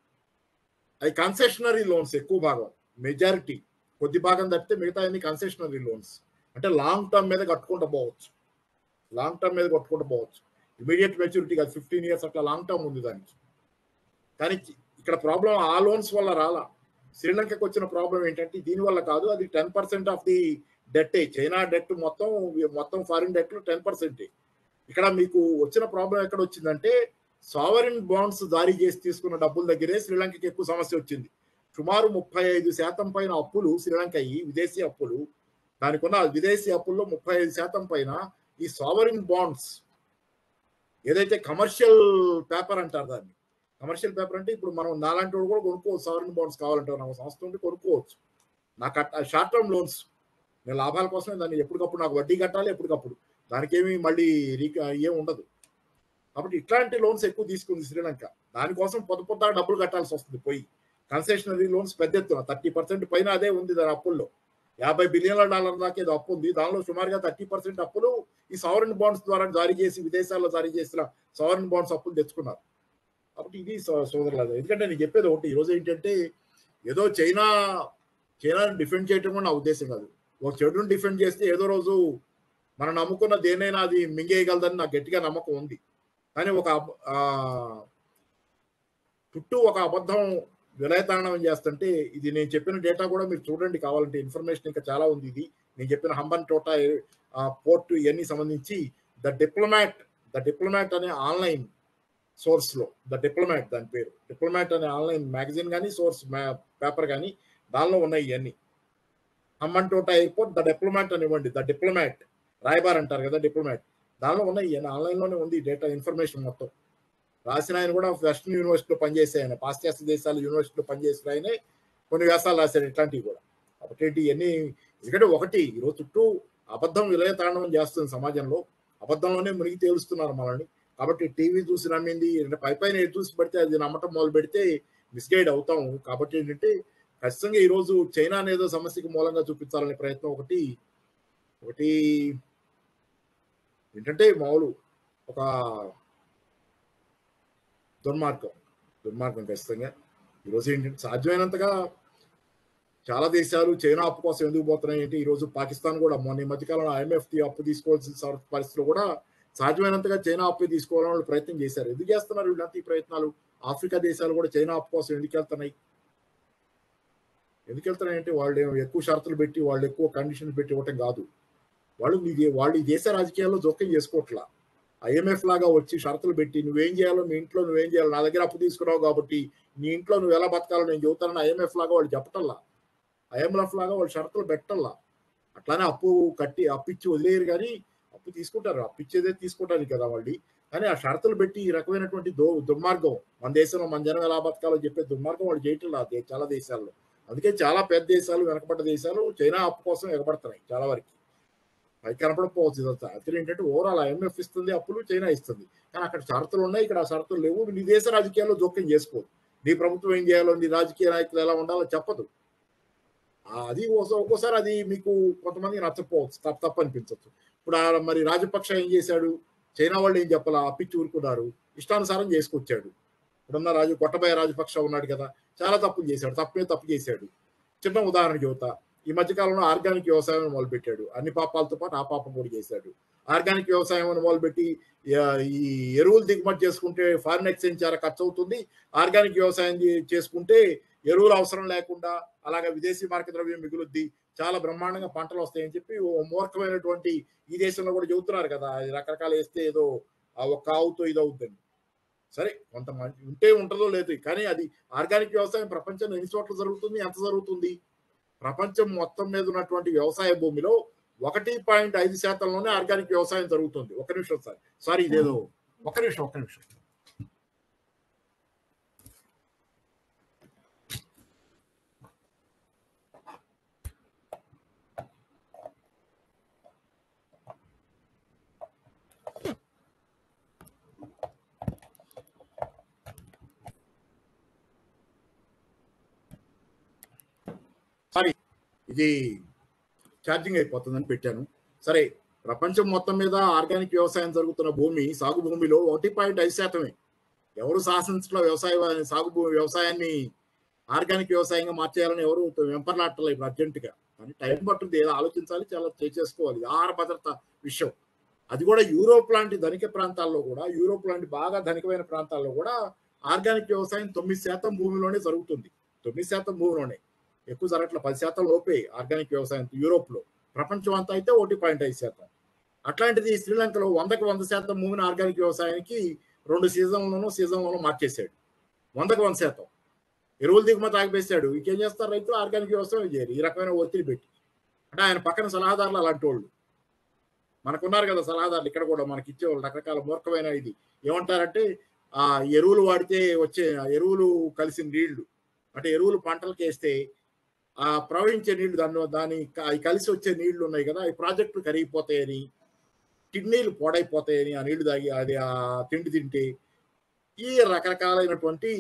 అవి కన్సెషనరీ లోన్స్ ఎక్కువ భాగం మెజారిటీ కొద్ది భాగం తప్పితే మిగతా అన్ని కన్సెషనరీ లోన్స్ అంటే లాంగ్ టర్మ్ మీద కట్టుకుంటూ పోవచ్చు లాంగ్ టర్మ్ మీద కట్టుకుంటూ పోవచ్చు ఇమీడియట్ మెచ్యూరిటీ కాదు ఫిఫ్టీన్ ఇయర్స్ అట్లా లాంగ్ టర్మ్ ఉంది దానికి కానీ ఇక్కడ ప్రాబ్లం ఆ లోన్స్ వల్ల రాలా శ్రీలంకకు వచ్చిన ప్రాబ్లం ఏంటంటే దీని వల్ల కాదు అది ten percent of the debt China debt మొత్తం మొత్తం ఫారిన్ డెట్ టెన్ పర్సెంట్ ఇక్కడ మీకు వచ్చిన ప్రాబ్లం ఎక్కడ వచ్చిందంటే సావరిన్ బాండ్స్ జారీ చేసి తీసుకున్న డబ్బుల దగ్గరే శ్రీలంకకి ఎక్కువ సమస్య వచ్చింది సుమారు ముప్పై ఐదు శాతం పైన అప్పులు శ్రీలంక అయ్యి విదేశీ అప్పులు దానికి ఉన్న విదేశీ అప్పుల్లో ముప్పై ఐదు శాతం పైన ఈ సావరిన్ బాండ్స్ ఏదైతే కమర్షియల్ పేపర్ అంటారు దాన్ని కమర్షియల్ పేపర్ అంటే ఇప్పుడు మనం నాలాంటి వాడు కూడా కొనుక్కోవచ్చు సావరిన్ బాండ్స్ కావాలంటే నాకు సంస్థ ఉంటే కొనుక్కోవచ్చు నాకు షార్ట్ టర్మ్ లోన్స్ నేను లాభాల కోసమే దాన్ని ఎప్పటికప్పుడు నాకు వడ్డీ కట్టాలి ఎప్పటికప్పుడు దానికి ఏమి మళ్ళీ రీక ఏం ఉండదు కాబట్టి ఇట్లాంటి లోన్స్ ఎక్కువ తీసుకుంది శ్రీలంక దానికోసం పొద్దు పొద్దు డబ్బులు కట్టాల్సి వస్తుంది పోయి కన్సెషనరీ లోన్స్ పెద్ద ఎత్తున థర్టీ పర్సెంట్ పైన అదే ఉంది దాని అప్పుల్లో యాభై బిలియన్ల డాలర్ దాకా ఏదో అప్పు ఉంది దానిలో సుమారుగా థర్టీ పర్సెంట్ అప్పులు ఈ సావరిన్ బాండ్స్ ద్వారా జారీ చేసి విదేశాల్లో జారీ చేసిన సావరిన్ బాండ్స్ అప్పులు తెచ్చుకున్నారు కాబట్టి ఇది సో- సోదరులాగా ఎందుకంటే నేను చెప్పేది ఒకటి ఈరోజు ఏంటంటే ఏదో చైనా చైనాని డిఫెండ్ చేయటం కూడా నా ఉద్దేశం కాదు ఒక చెడుని డిఫెండ్ చేస్తే ఏదో రోజు మనం నమ్ముకున్న దేనైనా అది మింగేయగలదని నాకు గట్టిగా నమ్మకం ఉంది కానీ ఒక ఆ, చుట్టూ ఒక అబద్ధం విలయతాండవం చేస్తుంటే ఇది నేను చెప్పిన డేటా కూడా మీరు చూడండి కావాలంటే ఇన్ఫర్మేషన్ ఇంకా చాలా ఉంది ఇది నేను చెప్పిన హంబన్ టోటా పోర్ట్ ఇవన్నీ సంబంధించి ద డిప్లొమాట్ ద డిప్లొమాట్ అనే ఆన్లైన్ సోర్స్ లో ద డిప్లొమాట్ దాని పేరు డిప్లొమాట్ అనే ఆన్లైన్ మ్యాగజైన్ కానీ సోర్స్ పేపర్ కానీ దానిలో ఉన్నాయి ఇవన్నీ Hambantota airport the diplomat అని ఇవ్వండి ద డిప్లొమాట్ రాయబార్ అంటారు కదా డిప్లొమాట్ దానిలో ఉన్నాయి ఇవన్నీ ఆన్లైన్లోనే ఉంది డేటా ఇన్ఫర్మేషన్ మొత్తం రాసిన ఆయన కూడా వెస్ట్రన్ యూనివర్సిటీలో పనిచేసే ఆయన పాశ్చాత్య దేశాల యూనివర్సిటీలో పనిచేసిన ఆయనే కొన్ని వ్యాసాలు రాశారు ఇట్లాంటివి కూడా కాబట్టి ఏంటి ఇవన్నీ ఎందుకంటే ఒకటి ఈరోజు చుట్టూ అబద్ధం విలయతాండవం చేస్తుంది సమాజంలో అబద్ధంలోనే మునిగి తేలుస్తున్నారు మనల్ని కాబట్టి టీవీ చూసి నమ్మింది అంటే పై పైన ఏది చూసి పడితే అది నమ్మటం మొదలు పెడితే మిస్గైడ్ అవుతాం కాబట్టి ఏంటంటే ఖచ్చితంగా ఈరోజు చైనా అనేదో సమస్యకి మూలంగా చూపించాలనే ప్రయత్నం ఒకటి ఒకటి ఏంటంటే మామూలు ఒక దుర్మార్గం దుర్మార్గం ఖచ్చితంగా ఈరోజు ఏంటంటే సాధ్యమైనంతగా చాలా దేశాలు చైనా అప్పు కోసం ఎందుకు పోతున్నాయి ఏంటి ఈరోజు పాకిస్తాన్ కూడా మొన్న ఈ మధ్యకాలంలో ఐఎంఎఫ్ అప్పు తీసుకోవాల్సిన సర- పరిస్థితులు కూడా సాధ్యమైనంతగా చైనా అప్పు తీసుకోవాలని వాళ్ళు ప్రయత్నం చేశారు ఎందుకు చేస్తున్నారు వీళ్ళంతా ఈ ప్రయత్నాలు ఆఫ్రికా దేశాలు కూడా చైనా అప్పు కోసం ఎందుకు వెళ్తున్నాయి ఎందుకు వెళ్తున్నాయి అంటే వాళ్ళు ఏమో ఎక్కువ షరతులు పెట్టి వాళ్ళు ఎక్కువ కండిషన్స్ పెట్టి ఇవ్వటం కాదు వాళ్ళు మీ దే- వాళ్ళు ఈ దేశ రాజకీయాల్లో జోక్యం చేసుకోవట్లా ఐఎంఎఫ్ లాగా వచ్చి షరతులు పెట్టి నువ్వేం చేయాలో మీ ఇంట్లో నువ్వేం చేయాలో నా దగ్గర అప్పు తీసుకున్నావు కాబట్టి నీ ఇంట్లో నువ్వు ఎలా బతకాలో నేను చెబుతానని ఐఎంఎఫ్ లాగా వాళ్ళు చెప్పటల్లా ఐఎంఎఫ్ లాగా వాళ్ళు షరతులు పెట్టల్లా అట్లానే అప్పు కట్టి అప్పు ఇచ్చి వదిలేయరు కానీ అప్పు తీసుకుంటారు అప్పు ఇచ్చేదే తీసుకుంటారు కదా వాళ్ళు కానీ ఆ షరతులు పెట్టి ఈ రకమైనటువంటి దో దుర్మార్గం మన దేశంలో మన జనం ఎలా బతకాలో చెప్పే దుర్మార్గం వాళ్ళు చేయటం లేదు చాలా దేశాల్లో అందుకే చాలా పెద్ద దేశాలు వెనకబడ్డ దేశాలు చైనా అప్పు కోసం ఎగబడుతున్నాయి చాలా వరకు పైకి కనపడకపోవచ్చు ఇదంతా అసలు ఏంటంటే ఓవరాల్ ఐఎంఎఫ్ ఇస్తుంది అప్పులు చైనా ఇస్తుంది కానీ అక్కడ షరతులు ఉన్నాయి ఇక్కడ ఆ షరతులు లేవు నీ దేశ రాజకీయాల్లో జోక్యం చేసుకోదు నీ ప్రభుత్వం ఏం చేయాలో నీ రాజకీయ నాయకులు ఎలా ఉండాలో చెప్పదు ఆ, అది ఒక్కో- ఒక్కోసారి అది మీకు కొంతమంది నచ్చకపోవచ్చు తప్ప తప్పు అనిపించవచ్చు ఇప్పుడు ఆ మరి రాజపక్ష ఏం చేశాడు చైనా వాళ్ళు ఏం చెప్పాలా అప్పిచ్చి ఊరుకున్నారు ఇష్టానుసారం చేసుకొచ్చాడు ఇప్పుడున్న రాజు కొట్టబోయే రాజపక్ష ఉన్నాడు కదా చాలా తప్పులు చేశాడు తప్పు మీద తప్పు చేశాడు చిన్న ఉదాహరణ చెబుతా ఈ మధ్యకాలంలో ఆర్గానిక్ వ్యవసాయం మొదలుపెట్టాడు అన్ని పాపాలతో పాటు ఆ పాపం కూడా చేశాడు ఆర్గానిక్ వ్యవసాయం అని మొదలుపెట్టి ఆ, ఈ ఎరువులు దిగుమతి చేసుకుంటే ఫారిన్ ఎక్స్చేంజ్ చాలా ఖర్చు అవుతుంది ఆర్గానిక్ వ్యవసాయం చే- చేసుకుంటే ఎరువులు అవసరం లేకుండా అలాగే విదేశీ మార్క ద్రవ్యం మిగులుద్ది చాలా బ్రహ్మాండంగా పంటలు వస్తాయని చెప్పి ఓ మూర్ఖమైనటువంటి ఈ దేశంలో కూడా చెబుతున్నారు కదా అది రకరకాలు వేస్తే ఏదో ఆ ఒక్క ఆవుతో ఇది అవుతుంది సరే కొంత మంచి ఉంటే ఉంటుందో లేదు కానీ అది ఆర్గానిక్ వ్యవసాయం ప్రపంచంలో ఎన్ని చోట్ల జరుగుతుంది ఎంత జరుగుతుంది ప్రపంచం మొత్తం మీద ఉన్నటువంటి వ్యవసాయ భూమిలో ఒకటి పాయింట్ ఐదు శాతంలోనే ఆర్గానిక్ వ్యవసాయం జరుగుతుంది ఒక నిమిషం సార్ సారీ ఇదేదో ఒక నిమిషం ఒక నిమిషం సారీ ఇది ఛార్జింగ్ అయిపోతుందని పెట్టాను సరే ప్రపంచం మొత్తం మీద ఆర్గానిక్ వ్యవసాయం జరుగుతున్న భూమి సాగు భూమిలో ఒకటి పాయింట్ ఐదు శాతమే ఎవరు శాసించట్లో వ్యవసాయ సాగు భూమి వ్యవసాయాన్ని ఆర్గానిక్ వ్యవసాయంగా మార్చేయాలని ఎవరు వెంపర్లాట్టలేదు ఇప్పుడు అర్జెంటుగా కానీ టైం పట్టుద్ది ఏదో ఆలోచించాలి చాలా చేసుకోవాలి ఇది ఆహార భద్రత విషయం అది కూడా యూరోప్ లాంటి ధనిక ప్రాంతాల్లో కూడా యూరోప్ లాంటి బాగా ధనికమైన ప్రాంతాల్లో కూడా ఆర్గానిక్ వ్యవసాయం తొమ్మిది శాతం భూమిలోనే జరుగుతుంది తొమ్మిది శాతం భూమిలోనే ఎక్కువ జరగట్ల పది శాతం లోపే ఆర్గానిక్ వ్యవసాయం యూరోప్ లో ప్రపంచం అంతా అయితే ఒకటి పాయింట్ ఐదు శాతం అట్లాంటిది శ్రీలంకలో వందకు వంద శాతం భూమిని ఆర్గానిక్ వ్యవసాయానికి రెండు సీజన్లోనూ సీజన్లోనూ మార్చేశాడు వందకు వంద శాతం ఎరువులు దిగుమతి ఆగిపేశాడు ఇంకేం చేస్తారు రైతులు ఆర్గానిక్ వ్యవసాయం చేయరు ఈ రకమైన ఒత్తిడి పెట్టి అంటే ఆయన పక్కన సలహాదారులు అలాంటి వాళ్ళు మనకున్నారు కదా సలహాదారులు ఇక్కడ కూడా మనకి ఇచ్చేవాళ్ళు రకరకాల మూర్ఖమైన ఇది ఏమంటారంటే ఆ ఎరువులు వాడితే వచ్చే ఆ ఎరువులు కలిసిన నీళ్లు అంటే ఎరువులు పంటలకు వేస్తే ఆ ప్రవహించే నీళ్లు దాని దాని అవి కలిసి వచ్చే నీళ్లు ఉన్నాయి కదా ఈ ప్రాజెక్టులు కరిగిపోతాయని కిడ్నీలు పాడైపోతాయని ఆ నీళ్లు తాగి అది ఆ తిండి తింటే ఈ రకరకాలైనటువంటి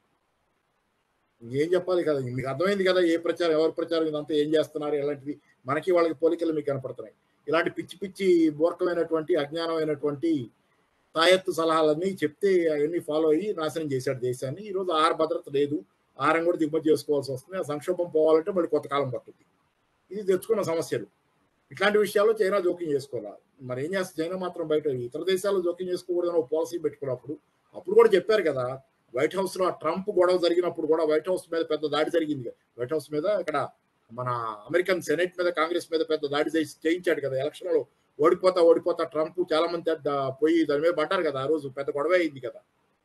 ఏం చెప్పాలి కదా మీకు అర్థమైంది కదా ఏ ప్రచారం ఎవరి ప్రచారం ఇదంతా ఏం చేస్తున్నారు ఎలాంటిది మనకి వాళ్ళకి పోలికలు మీకు కనపడుతున్నాయి ఇలాంటి పిచ్చి పిచ్చి మూర్ఖమైనటువంటి అజ్ఞానమైనటువంటి తాయెత్తు సలహాలన్నీ చెప్తే అవన్నీ ఫాలో అయ్యి నాశనం చేశాడు దేశాన్ని ఈరోజు ఆహార భద్రత లేదు ఆహారం కూడా దిగుమతి చేసుకోవాల్సి వస్తుంది ఆ సంక్షోభం పోవాలంటే మళ్ళీ కొంత కాలం పడుతుంది ఇది తెచ్చుకున్న సమస్యలు ఇట్లాంటి విషయాల్లో చైనా జోక్యం చేసుకోవాలి మరి ఏం చేస్తే చైనా మాత్రం బయట ఇతర దేశాల్లో జోక్యం చేసుకోకూడదని ఒక పాలసీ పెట్టుకున్నప్పుడు అప్పుడు కూడా చెప్పారు కదా వైట్ హౌస్ లో ట్రంప్ గొడవ జరిగినప్పుడు కూడా వైట్ హౌస్ మీద పెద్ద దాడి జరిగింది వైట్ హౌస్ మీద ఇక్కడ మన అమెరికన్ సెనెట్ మీద కాంగ్రెస్ మీద పెద్ద దాడి చేసి చేయించాడు కదా ఎలక్షన్ లో ఓడిపోతా ఓడిపోతా ట్రంప్ చాలా మంది పెద్ద పోయి దాని మీద పడ్డారు కదా ఆ రోజు పెద్ద గొడవ అయింది కదా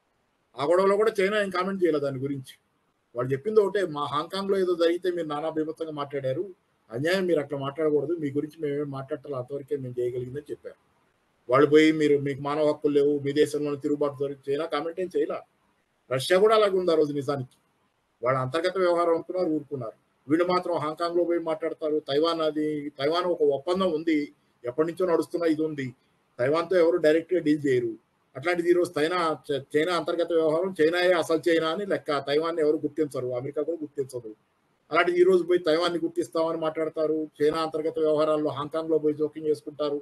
ఆ గొడవలో కూడా చైనా ఏం కామెంట్ చేయలేదు దాని గురించి వాళ్ళు చెప్పింది ఒకటే మా హాంకాంగ్ లో ఏదో జరిగితే మీరు నానా బీభత్సంగా మాట్లాడారు అన్యాయం మీరు అట్లా మాట్లాడకూడదు మీ గురించి మేమేం మాట్లాడాలి అంతవరకే మేము చేయగలిగిందని చెప్పారు వాళ్ళు పోయి మీరు మీకు మానవ హక్కులు లేవు మీ దేశంలోని తిరుగుబాటు జరిగి చైనా కామెంట్ ఏం చేయలే రష్యా కూడా అలాగే ఉంది ఆ రోజు నిజానికి వాళ్ళ అంతర్గత వ్యవహారం అనుకున్నారు ఊరుకున్నారు వీళ్ళు మాత్రం హాంకాంగ్ లో పోయి మాట్లాడతారు తైవాన్ అది తైవాన్ ఒక ఒప్పందం ఉంది ఎప్పటి నుంచో నడుస్తున్న ఇది ఉంది తైవాన్తో ఎవరు డైరెక్ట్ గా డీల్ చేయరు అట్లాంటిది ఈరోజు చైనా చైనా అంతర్గత వ్యవహారం చైనాయే అసలు చైనా అని లెక్క తైవాన్ ఎవరు గుర్తించరు అమెరికా కూడా గుర్తించదు అలాంటిది ఈ రోజు పోయి తైవాన్ని గుర్తిస్తామని మాట్లాడతారు చైనా అంతర్గత వ్యవహారాల్లో హాంకాంగ్ లో పోయి జోక్యం చేసుకుంటారు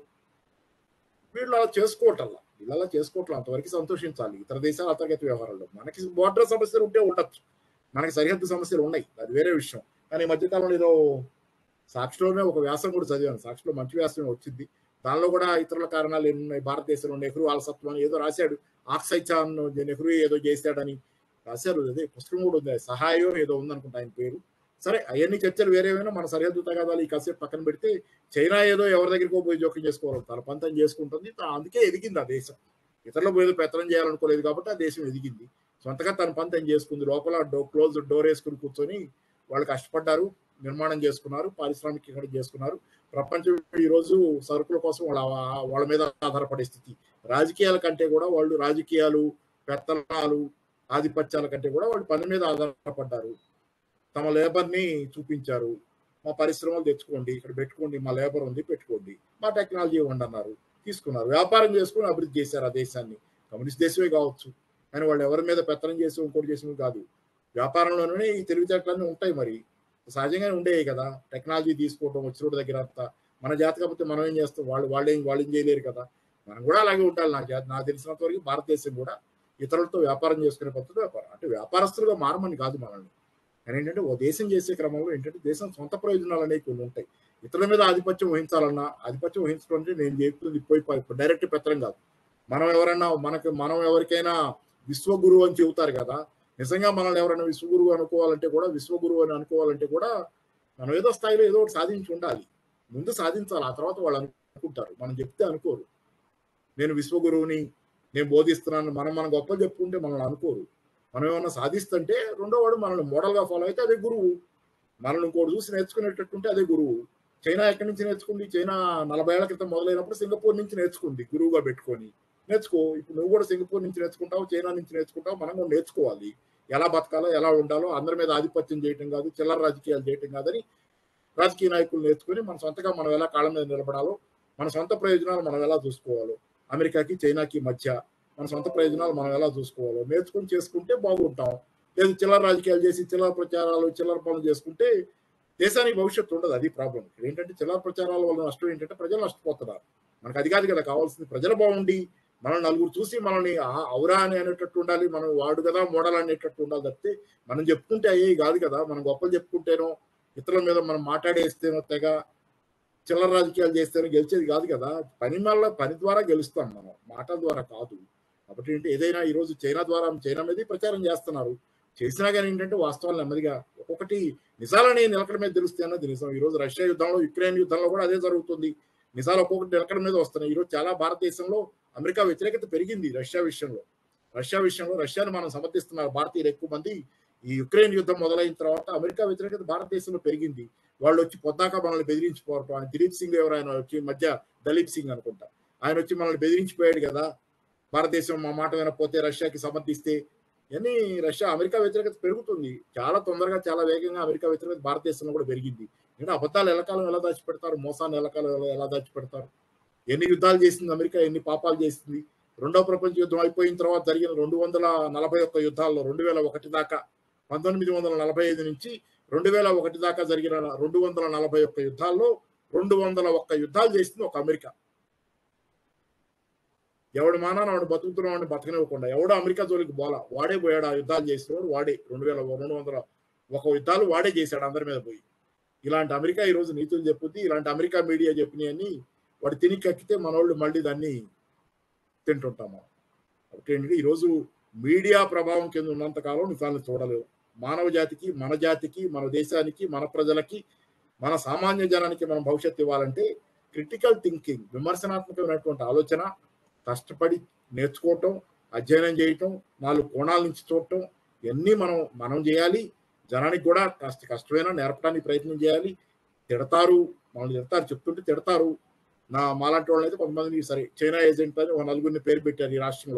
వీళ్ళు అలా చేసుకోవటల్లా వీళ్ళు అలా చేసుకోవట్లా అంతవరకు సంతోషించాలి ఇతర దేశాల అంతర్గత వ్యవహారాల్లో మనకి బోర్డర్ సమస్యలు ఉంటే ఉండొచ్చు మనకి సరిహద్దు సమస్యలు ఉన్నాయి అది వేరే విషయం కానీ ఈ మధ్యకాలంలో ఏదో సాక్షిలోనే ఒక వ్యాసం కూడా చదివాను సాక్షిలో మంచి వ్యాసం వచ్చింది దానిలో కూడా ఇతరుల కారణాలు ఎన్నున్నాయి భారతదేశంలో నెహ్రూ ఆలసత్వం అని ఏదో రాశాడు ఆక్సైచాన్ నెహ్రూ ఏదో చేశాడని రాశారు అదే పుస్తకం కూడా ఉంది సహాయం ఏదో ఉందనుకుంటా ఆయన పేరు సరే అవన్నీ చర్చలు వేరేమైనా మన సరిహద్దు తగాదాలు ఈ కాసేపు పక్కన పెడితే చైనా ఏదో ఎవరి దగ్గరికి పోయి జోక్యం చేసుకోవాలి తన పంతం చేసుకుంటుంది తా- అందుకే ఎదిగింది ఆ దేశం ఇతరులకు ఏదో పెత్తనం చేయాలనుకోలేదు కాబట్టి ఆ దేశం ఎదిగింది సొంతగా తన పంతం చేసుకుంది లోపల డో క్లోజ్ డోర్ వేసుకుని కూర్చొని వాళ్ళు కష్టపడ్డారు నిర్మాణం చేసుకున్నారు పారిశ్రామికీకరణ చేసుకున్నారు ప్రపంచం ఈ రోజు సరుకుల కోసం వాళ్ళ వాళ్ళ మీద ఆధారపడే స్థితి రాజకీయాల కంటే కూడా వాళ్ళు రాజకీయాలు పెత్తనాలు ఆధిపత్యాల కంటే కూడా వాళ్ళు పని మీద ఆధారపడ్డారు తమ లేబర్ ని చూపించారు మా పరిశ్రమలు తెచ్చుకోండి ఇక్కడ పెట్టుకోండి మా లేబర్ ఉంది పెట్టుకోండి మా టెక్నాలజీ ఇవ్వండి అన్నారు తీసుకున్నారు వ్యాపారం చేసుకుని అభివృద్ధి చేశారు ఆ దేశాన్ని కమ్యూనిస్ట్ దేశమే కావచ్చు కానీ వాళ్ళు ఎవరి మీద పెత్తనం చేసి ఇంకోటి చేసి కాదు వ్యాపారంలోనే ఈ తెలివితేటలన్నీ ఉంటాయి మరి సహజంగానే ఉండేవి కదా టెక్నాలజీ తీసుకోవటం వచ్చినోడి దగ్గర అంతా మన జాతి కాకపోతే మనం ఏం చేస్తాం వాళ్ళు వాళ్ళు ఏం వాళ్ళు ఏం చేయలేరు కదా మనం కూడా అలాగే ఉండాలి నాకు జాతి నాకు తెలిసినంత వరకు భారతదేశం కూడా ఇతరులతో వ్యాపారం చేసుకునే పద్ధతి వ్యాపారం అంటే వ్యాపారస్తులుగా మారమని కాదు మనల్ని కానీ ఏంటంటే ఓ దేశం చేసే క్రమంలో ఏంటంటే దేశం సొంత ప్రయోజనాలు అనేవి కొన్ని ఉంటాయి ఇతరుల మీద ఆధిపత్యం వహించాలన్నా ఆధిపత్యం వహించడం అంటే నేను చెప్తుంది పోయి డైరెక్ట్ పెత్తనం కాదు మనం ఎవరైనా మనకు మనం ఎవరికైనా విశ్వగురువు అని చెబుతారు కదా నిజంగా మనల్ని ఎవరైనా విశ్వగురువు అనుకోవాలంటే కూడా విశ్వగురువు అని అనుకోవాలంటే కూడా మనం ఏదో స్థాయిలో ఏదో ఒకటి సాధించి ఉండాలి ముందు సాధించాలి ఆ తర్వాత వాళ్ళు అనుకుంటారు మనం చెప్తే అనుకోరు నేను విశ్వగురువుని నేను బోధిస్తున్నాను మనం మన గొప్పలు చెప్పుకుంటే మనల్ని అనుకోరు మనం ఏమన్నా సాధిస్తుంటే రెండో వాడు మనల్ని మోడల్గా ఫాలో అయితే అదే గురువు మనల్ని ఇంకోటి చూసి నేర్చుకునేటట్టుంటే అదే గురువు చైనా ఎక్కడి నుంచి నేర్చుకుంది చైనా నలభై ఏళ్ల క్రితం మొదలైనప్పుడు సింగపూర్ నుంచి నేర్చుకుంది గురువుగా పెట్టుకొని నేర్చుకో ఇప్పుడు నువ్వు కూడా సింగపూర్ నుంచి నేర్చుకుంటావు చైనా నుంచి నేర్చుకుంటావు మనం కూడా నేర్చుకోవాలి ఎలా బతకాలో ఎలా ఉండాలో అందరి మీద ఆధిపత్యం చేయటం కాదు చిల్లర రాజకీయాలు చేయటం కాదని రాజకీయ నాయకులు నేర్చుకుని మన సొంతగా మనం ఎలా కాళ్ళ మీద నిలబడాలో మన సొంత ప్రయోజనాలు మనం ఎలా చూసుకోవాలో అమెరికాకి చైనాకి మధ్య మన సొంత ప్రయోజనాలు మనం ఎలా చూసుకోవాలో నేర్చుకుని చేసుకుంటే బాగుంటాం లేదు చిల్లర రాజకీయాలు చేసి చిల్లర ప్రచారాలు చిల్లర పనులు చేసుకుంటే దేశానికి భవిష్యత్తు ఉండదు అది ప్రాబ్లం ఇక్కడ ఏంటంటే చిల్లర ప్రచారాల వల్ల నష్టం ఏంటంటే ప్రజలు నష్టపోతున్నారు మనకు అది కాదు కదా కావాల్సింది ప్రజలు బాగుండి మనం నలుగురు చూసి మనల్ని ఆ- అవురా అని అనేటట్టు ఉండాలి మనం వాడు కదా మోడల్ అనేటట్టు ఉండాలి తప్పితే మనం చెప్పుకుంటే అయ్యేవి కాదు కదా మనం గొప్పలు చెప్పుకుంటేనో ఇతరుల మీద మనం మాట్లాడేస్తేనో తెగ చిల్లర రాజకీయాలు చేస్తేనో గెలిచేది కాదు కదా పని వల్ల పని ద్వారా గెలుస్తాం మనం మాటల ద్వారా కాదు కాబట్టి ఏంటి ఏదైనా ఈ రోజు చైనా ద్వారా చైనా మీద ప్రచారం చేస్తున్నారు చేసినా కానీ ఏంటంటే వాస్తవాలు నెమ్మదిగా ఒక్కొక్కటి నిజాలని నిలకడ మీద తెలుస్తే అన్నది నిజం ఈ రోజు రష్యా యుద్ధంలో యుక్రెయిన్ యుద్ధంలో కూడా అదే జరుగుతుంది నిజాలు ఒక్కొక్కటి నిలకడ మీద వస్తున్నాయి ఈ రోజు చాలా భారతదేశంలో అమెరికా వ్యతిరేకత పెరిగింది రష్యా విషయంలో రష్యా విషయంలో రష్యాను మనం సమర్థిస్తున్నారు భారతీయులు ఎక్కువ మంది ఈ యుక్రెయిన్ యుద్ధం మొదలైన తర్వాత అమెరికా వ్యతిరేకత భారతదేశంలో పెరిగింది వాళ్ళు వచ్చి పొద్దాక మనల్ని బెదిరించిపోవటం ఆయన దిలీప్ సింగ్ ఎవరైనా వచ్చి ఈ మధ్య దలీప్ సింగ్ అనుకుంటా ఆయన వచ్చి మనల్ని బెదిరించిపోయాడు కదా భారతదేశం మా మాట వినకపోతే రష్యాకి సమర్థిస్తే ఇవన్నీ రష్యా అమెరికా వ్యతిరేకత పెరుగుతుంది చాలా తొందరగా చాలా వేగంగా అమెరికా వ్యతిరేకత భారతదేశంలో కూడా పెరిగింది ఎందుకంటే అబద్ధాలు ఎల్లకాలం ఎలా దాచిపెడతారు మోసాన్ని ఎల్లకాలం ఎలా- ఎలా దాచిపెడతారు ఎన్ని యుద్ధాలు చేసింది అమెరికా ఎన్ని పాపాలు చేసింది రెండో ప్రపంచ యుద్ధం అయిపోయిన తర్వాత జరిగిన రెండు వందల నలభై ఒక్క యుద్ధాల్లో రెండు వేల ఒకటి దాకా పంతొమ్మిది వందల నలభై ఐదు నుంచి రెండు వేల ఒకటి దాకా జరిగిన రెండు వందల నలభై ఒక్క యుద్ధాల్లో రెండు వందల ఒక్క యుద్ధాలు చేసింది ఒక అమెరికా ఎవడు మానాన్ని వాడు బతుకుతున్నాడు బతకనివ్వకుండా ఎవడో అమెరికా జోలికి పోలా వాడే పోయాడు ఆ యుద్ధాలు చేసినవాడు వాడే రెండు వేల రెండు వందల ఒక యుద్ధాలు వాడే చేశాడు అందరి మీద పోయి ఇలాంటి అమెరికా ఈ రోజు నీతులు చెప్పుద్ది ఇలాంటి అమెరికా మీడియా చెప్పినవన్నీ వాడు తిని కక్కితే మనోళ్ళు మళ్ళీ దాన్ని తింటుంటాం మనం కాబట్టి ఏంటంటే ఈరోజు మీడియా ప్రభావం కింద ఉన్నంత కాలం నిజాలను చూడలేవు మానవ జాతికి మన జాతికి మన దేశానికి మన ప్రజలకి మన సామాన్య జనానికి మనం భవిష్యత్తు ఇవ్వాలంటే క్రిటికల్ థింకింగ్ విమర్శనాత్మకమైనటువంటి ఆలోచన కష్టపడి నేర్చుకోవటం అధ్యయనం చేయటం నాలుగు కోణాల నుంచి చూడటం ఇవన్నీ మనం మనం చేయాలి జనానికి కూడా కాస్త కష్టమైనా నేర్పడానికి ప్రయత్నం చేయాలి తిడతారు మనల్ని తిడతారు చెప్తుంటే తిడతారు నా మాలాంటి వాళ్ళు అయితే కొంతమంది సరే చైనా ఏజెంట్ అని ఒక నలుగురిని పేరు పెట్టారు ఈ రాష్ట్రంలో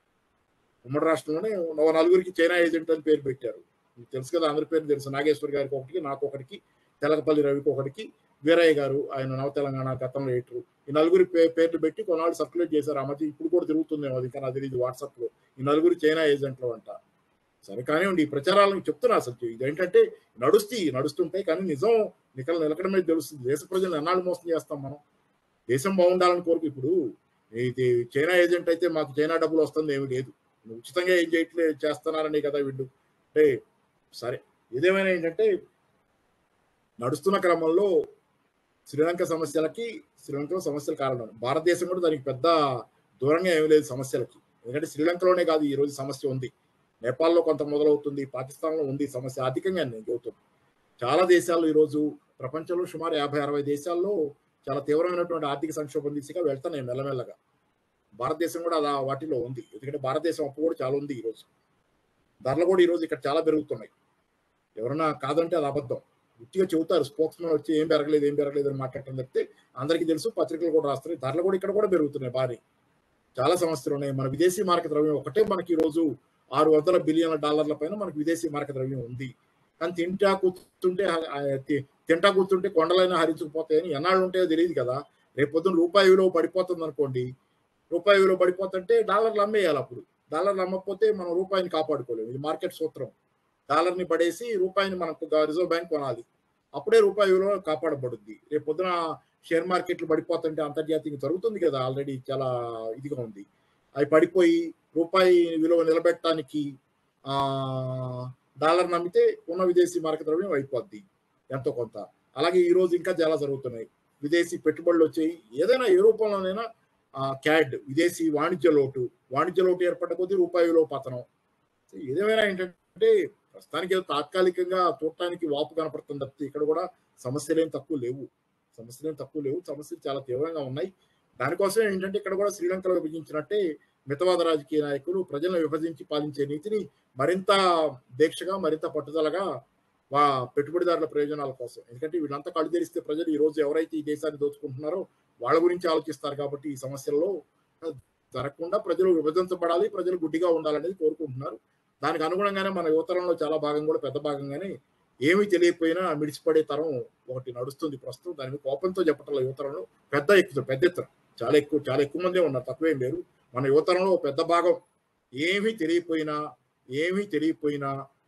ఉమ్మడి రాష్ట్రంలోనే ఒక నలుగురికి చైనా ఏజెంట్ అని పేరు పెట్టారు మీకు తెలుసు కదా అందరి పేరు తెలుసు నాగేశ్వర్ గారికి ఒకటికి నాకు ఒకటికి తెలకపల్లి రవికి ఒకటికి వీరయ్య గారు ఆయన నవ తెలంగాణ గతంలో ఎయిటరు ఈ నలుగురి పే పేర్లు పెట్టి కొన్నాళ్ళు సర్క్యులేట్ చేశారు ఆ మధ్య ఇప్పుడు కూడా తిరుగుతుందేమో అది కానీ అది తెలియదు వాట్సాప్ లో ఈ నలుగురు చైనా ఏజెంట్లు అంట సరే కానివ్వండి ఈ ప్రచారాలను చెప్తున్నా అసలు ఇదేంటంటే నడుస్తాయి నడుస్తుంటాయి కానీ నిజం నికల నిలకడమే తెలుస్తుంది దేశ ప్రజలను ఎన్నాళ్ళు మోసం చేస్తాం మనం దేశం బాగుండాలని కోరుకు ఇప్పుడు ఇది చైనా ఏజెంట్ అయితే మాకు చైనా డబ్బులు వస్తుంది ఏమి లేదు నువ్వు ఉచితంగా ఏం చేయట్లేదు చేస్తున్నారని కదా వీళ్ళు అంటే సరే ఏదేమైనా ఏంటంటే నడుస్తున్న క్రమంలో శ్రీలంక సమస్యలకి శ్రీలంకలో సమస్యలు కారణం భారతదేశం కూడా దానికి పెద్ద దూరంగా ఏమీ లేదు సమస్యలకి ఎందుకంటే శ్రీలంకలోనే కాదు ఈ రోజు సమస్య ఉంది నేపాల్లో కొంత మొదలవుతుంది పాకిస్తాన్లో ఉంది సమస్య అధికంగా నేను చెబుతాను చాలా దేశాల్లో ఈరోజు ప్రపంచంలో సుమారు యాభై అరవై దేశాల్లో చాలా తీవ్రమైనటువంటి ఆర్థిక సంక్షోభం దిశగా వెళ్తున్నాయి మెల్లమెల్లగా భారతదేశం కూడా అలా వాటిలో ఉంది ఎందుకంటే భారతదేశం అప్పు కూడా చాలా ఉంది ఈరోజు ధరలు కూడా ఈరోజు ఇక్కడ చాలా పెరుగుతున్నాయి ఎవరన్నా కాదంటే అది అబద్ధం గుట్టిగా చెబుతారు స్పోక్స్ మ్యాన్ వచ్చి ఏం పెరగలేదు ఏం పెరగలేదు అని మాట్లాడటం తప్పితే అందరికీ తెలుసు పత్రికలు కూడా రాస్తున్నాయి ధరలు కూడా ఇక్కడ కూడా పెరుగుతున్నాయి భారీ చాలా సమస్యలు ఉన్నాయి మన విదేశీ మార్క ద్రవ్యం ఒకటే మనకి ఈ రోజు ఆరు వందల బిలియన్ల డాలర్ల పైన మనకి విదేశీ మార్క ద్రవ్యం ఉంది కానీ తింటా కూర్చుంటే ఆ, తి- తింటా కూర్చుంటే కొండలైనా హరించుకుపోతాయని ఎన్నాళ్ళు ఉంటాయో తెలియదు కదా రేపు పొద్దున్న రూపాయి విలువ పడిపోతుంది అనుకోండి రూపాయి విలువ పడిపోతుంటే డాలర్లు అమ్మేయాలి అప్పుడు డాలర్లు అమ్మకపోతే మనం రూపాయిని కాపాడుకోలేము ఇది మార్కెట్ సూత్రం డాలర్ని పడేసి రూపాయిని మనకు రిజర్వ్ బ్యాంక్ కొనాలి అప్పుడే రూపాయి విలువ కాపాడబడుద్ది రేపు పొద్దున షేర్ మార్కెట్లు పడిపోతుంటే అంతర్జాతీయంగా జరుగుతుంది కదా ఆల్రెడీ చాలా ఇదిగా ఉంది అవి పడిపోయి రూపాయి విలువ నిలబెట్టడానికి ఆ డాలర్ నమ్మితే ఉన్న విదేశీ మార్కెట్ ద్రవ్యం అయిపోద్ది ఎంతో కొంత అలాగే ఈ రోజు ఇంకా చాలా జరుగుతున్నాయి విదేశీ పెట్టుబడులు వచ్చాయి ఏదైనా ఏ రూపంలోనైనా క్యాడ్ విదేశీ వాణిజ్య లోటు వాణిజ్య లోటు ఏర్పడ్డ కొద్దీ రూపాయి విలువ పతనం సో ఏదేమైనా ఏంటంటే ప్రస్తుతానికి ఏదో తాత్కాలికంగా చూడటానికి వాపు కనపడుతుంది తప్పితే ఇక్కడ కూడా సమస్యలు ఏం తక్కువ లేవు సమస్యలు ఏం తక్కువ లేవు సమస్యలు చాలా తీవ్రంగా ఉన్నాయి దానికోసం ఏంటంటే ఇక్కడ కూడా శ్రీలంకలో విభజించినట్టే మితవాద రాజకీయ నాయకులు ప్రజలను విభజించి పాలించే నీతిని మరింత దీక్షగా మరింత పట్టుదలగా వా పెట్టుబడిదారుల ప్రయోజనాల కోసం ఎందుకంటే వీళ్ళంతా కళ్ళు తెరిస్తే ప్రజలు ఈ రోజు ఎవరైతే ఈ దేశాన్ని దోచుకుంటున్నారో వాళ్ళ గురించి ఆలోచిస్తారు కాబట్టి ఈ సమస్యల్లో జరగకుండా ప్రజలు విభజించబడాలి ప్రజలు గుడ్డిగా ఉండాలనేది కోరుకుంటున్నారు దానికి అనుగుణంగానే మన యువతరంలో చాలా భాగం కూడా పెద్ద భాగంగానే ఏమీ తెలియకపోయినా మిడిచిపడే తరం ఒకటి నడుస్తుంది ప్రస్తుతం దాని మీద కోపంతో చెప్పటం యువతరంలో పెద్ద ఎక్కువ పెద్ద ఎత్తున చాలా ఎక్కువ చాలా ఎక్కువ మందే ఉన్నారు తక్కువేం లేరు మన యువతరంలో ఒక పెద్ద భాగం ఏమీ తెలియపోయినా ఏమీ తెలియపోయినా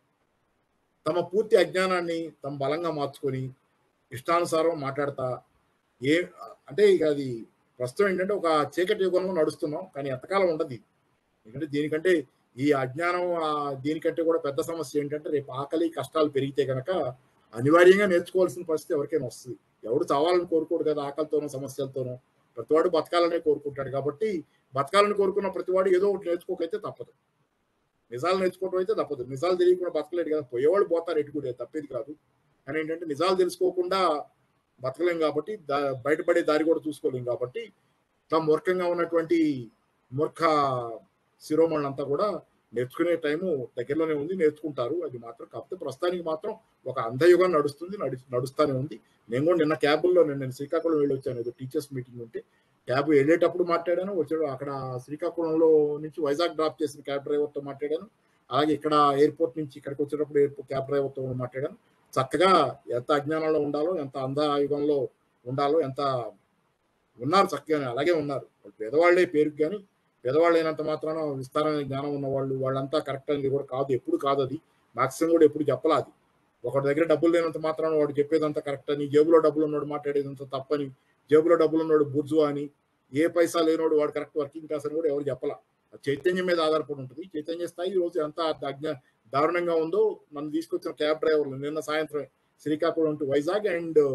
తమ పూర్తి అజ్ఞానాన్ని తమ బలంగా మార్చుకొని ఇష్టానుసారం మాట్లాడతా ఏ అంటే ఇక అది ప్రస్తుతం ఏంటంటే ఒక చీకటి యుగంలో నడుస్తున్నాం కానీ ఎంతకాలం ఉండదు ఇది. ఎందుకంటే దీనికంటే ఈ అజ్ఞానం ఆ, దీనికంటే కూడా పెద్ద సమస్య ఏంటంటే రేపు ఆకలి కష్టాలు పెరిగితే కనుక అనివార్యంగా నేర్చుకోవాల్సిన పరిస్థితి ఎవరికైనా వస్తుంది ఎవడు చావాలని కోరుకోడు కదా ఆకలితోనో సమస్యలతోనో ప్రతివాడు బతకాలనే కోరుకుంటాడు కాబట్టి బతకాలని కోరుకున్న ప్రతివాడు ఏదో ఒకటి నేర్చుకోకైతే తప్పదు నిజాలు నేర్చుకోవడం అయితే తప్పదు నిజాలు తెలియకుండా బతకలేడు కదా పోయేవాళ్ళు పోతారు ఎటు కూడా తప్పేది కాదు కానీ ఏంటంటే నిజాలు తెలుసుకోకుండా బతకలేం కాబట్టి దా బయటపడే దారి కూడా చూసుకోలేం కాబట్టి తమ మూర్ఖంగా ఉన్నటువంటి మూర్ఖ శిరోమణులంతా కూడా నేర్చుకునే టైము దగ్గరలోనే ఉంది నేర్చుకుంటారు అది మాత్రం కాకపోతే ప్రస్తుతానికి మాత్రం ఒక అంధయుగం నడుస్తుంది నడు నడుస్తానే ఉంది నేను కూడా నిన్న క్యాబుల్లో నేను నేను శ్రీకాకుళం వెళ్ళి వచ్చాను ఏదో టీచర్స్ మీటింగ్ ఉంటే క్యాబ్ వెళ్ళేటప్పుడు మాట్లాడాను వచ్చాడు అక్కడ శ్రీకాకుళంలో నుంచి వైజాగ్ డ్రాప్ చేసిన క్యాబ్ డ్రైవర్తో మాట్లాడాను అలాగే ఇక్కడ ఎయిర్పోర్ట్ నుంచి ఇక్కడికి వచ్చేటప్పుడు ఎయిర్పోర్ట్ క్యాబ్ డ్రైవర్తో కూడా మాట్లాడాను చక్కగా ఎంత అజ్ఞానంలో ఉండాలో ఎంత అంధయుగంలో ఉండాలో ఎంత ఉన్నారు చక్కగానే అలాగే ఉన్నారు వాళ్ళు పేదవాళ్లే పేరుకి కానీ పేదవాళ్ళు అయినంత మాత్రాన విస్తారమైన జ్ఞానం ఉన్న వాళ్ళు వాళ్ళంతా కరెక్ట్ అనేది కూడా కాదు ఎప్పుడు కాదు అది మాక్సిమం కూడా ఎప్పుడు చెప్పలాది ఒకటి దగ్గర డబ్బులు లేనంత మాత్రాన వాడు చెప్పేదంతా కరెక్ట్ అని జేబులో డబ్బులు ఉన్నాడు మాట్లాడేదంతా తప్పని జేబులో డబ్బులు ఉన్నాడు బుర్జు అని ఏ పైసా లేనోడు వాడు కరెక్ట్ వర్కింగ్ క్లాస్ అని కూడా ఎవరు చెప్పలా ఆ చైతన్యం మీద ఆధారపడి ఉంటుంది చైతన్య స్థాయి ఈ రోజు ఎంత అజ్ఞా దారుణంగా ఉందో మనం తీసుకొచ్చిన క్యాబ్ డ్రైవర్లు నిన్న సాయంత్రం Srikakulam to Vizag and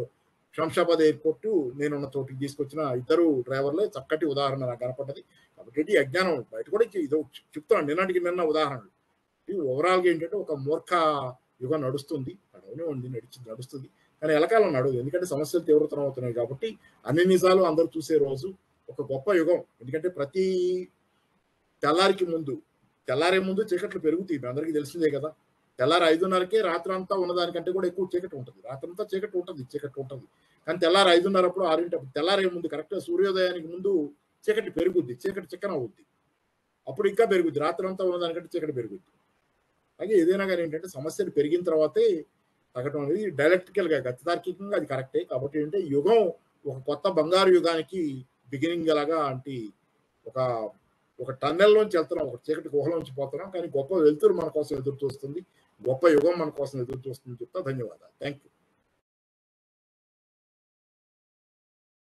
Shamshabad airport నేనున్న చోటికి తీసుకొచ్చిన ఇద్దరు డ్రైవర్లే చక్కటి ఉదాహరణ నాకు కనపడ్డది కాబట్టి ఇది అజ్ఞానం బయట కూడా ఇది ఇదో చెప్తున్నాను నిన్నటికి నిన్న ఉదాహరణలు ఇది ఓవరాల్గా ఏంటంటే ఒక మూర్ఖ యుగం నడుస్తుంది నడవనే ఉంది నడిచి నడుస్తుంది కానీ ఎలకాలం నడవదు ఎందుకంటే సమస్యలు తీవ్రతరం అవుతున్నాయి కాబట్టి అన్ని నిజాలు అందరూ చూసే రోజు ఒక గొప్ప యుగం ఎందుకంటే ప్రతి తెల్లారికి ముందు తెల్లారే ముందు చీకట్లు పెరుగుతాయి మీ అందరికీ తెలిసిందే కదా తెల్లారి ఐదున్నరకే రాత్రి అంతా ఉన్నదానికంటే కూడా ఎక్కువ చీకటి ఉంటుంది రాత్రి అంతా చీకటి ఉంటుంది చీకటి ఉంటుంది కానీ తెల్లారి ఐదున్నర అప్పుడు ఆరింటి అప్పుడు తెల్లారే ముందు కరెక్ట్గా సూర్యోదయానికి ముందు చీకటి పెరుగుద్ది చీకటి చిక్కన అవుద్ది అప్పుడు ఇంకా పెరుగుద్ది రాత్రి అంతా ఉన్నదానికంటే చీకటి పెరుగుద్ది అలాగే ఏదైనా కానీ ఏంటంటే సమస్యలు పెరిగిన తర్వాతే తగ్గడం అనేది డైలెక్ట్రికల్గా గతితార్కికంగా అది కరెక్టే కాబట్టి ఏంటంటే యుగం ఒక కొత్త బంగారు యుగానికి బిగినింగ్ లాగా అంటే ఒక ఒక టన్నెల్లోంచి వెళ్తున్నాం ఒక చీకటి గుహలోంచి పోతున్నాం కానీ గొప్ప వెలుతురు మన కోసం ఎదురు చూస్తుంది గొప్ప యుగం మన కోసం ఎదురు చూస్తుంది చెప్తా ధన్యవాదాలు థ్యాంక్ యూ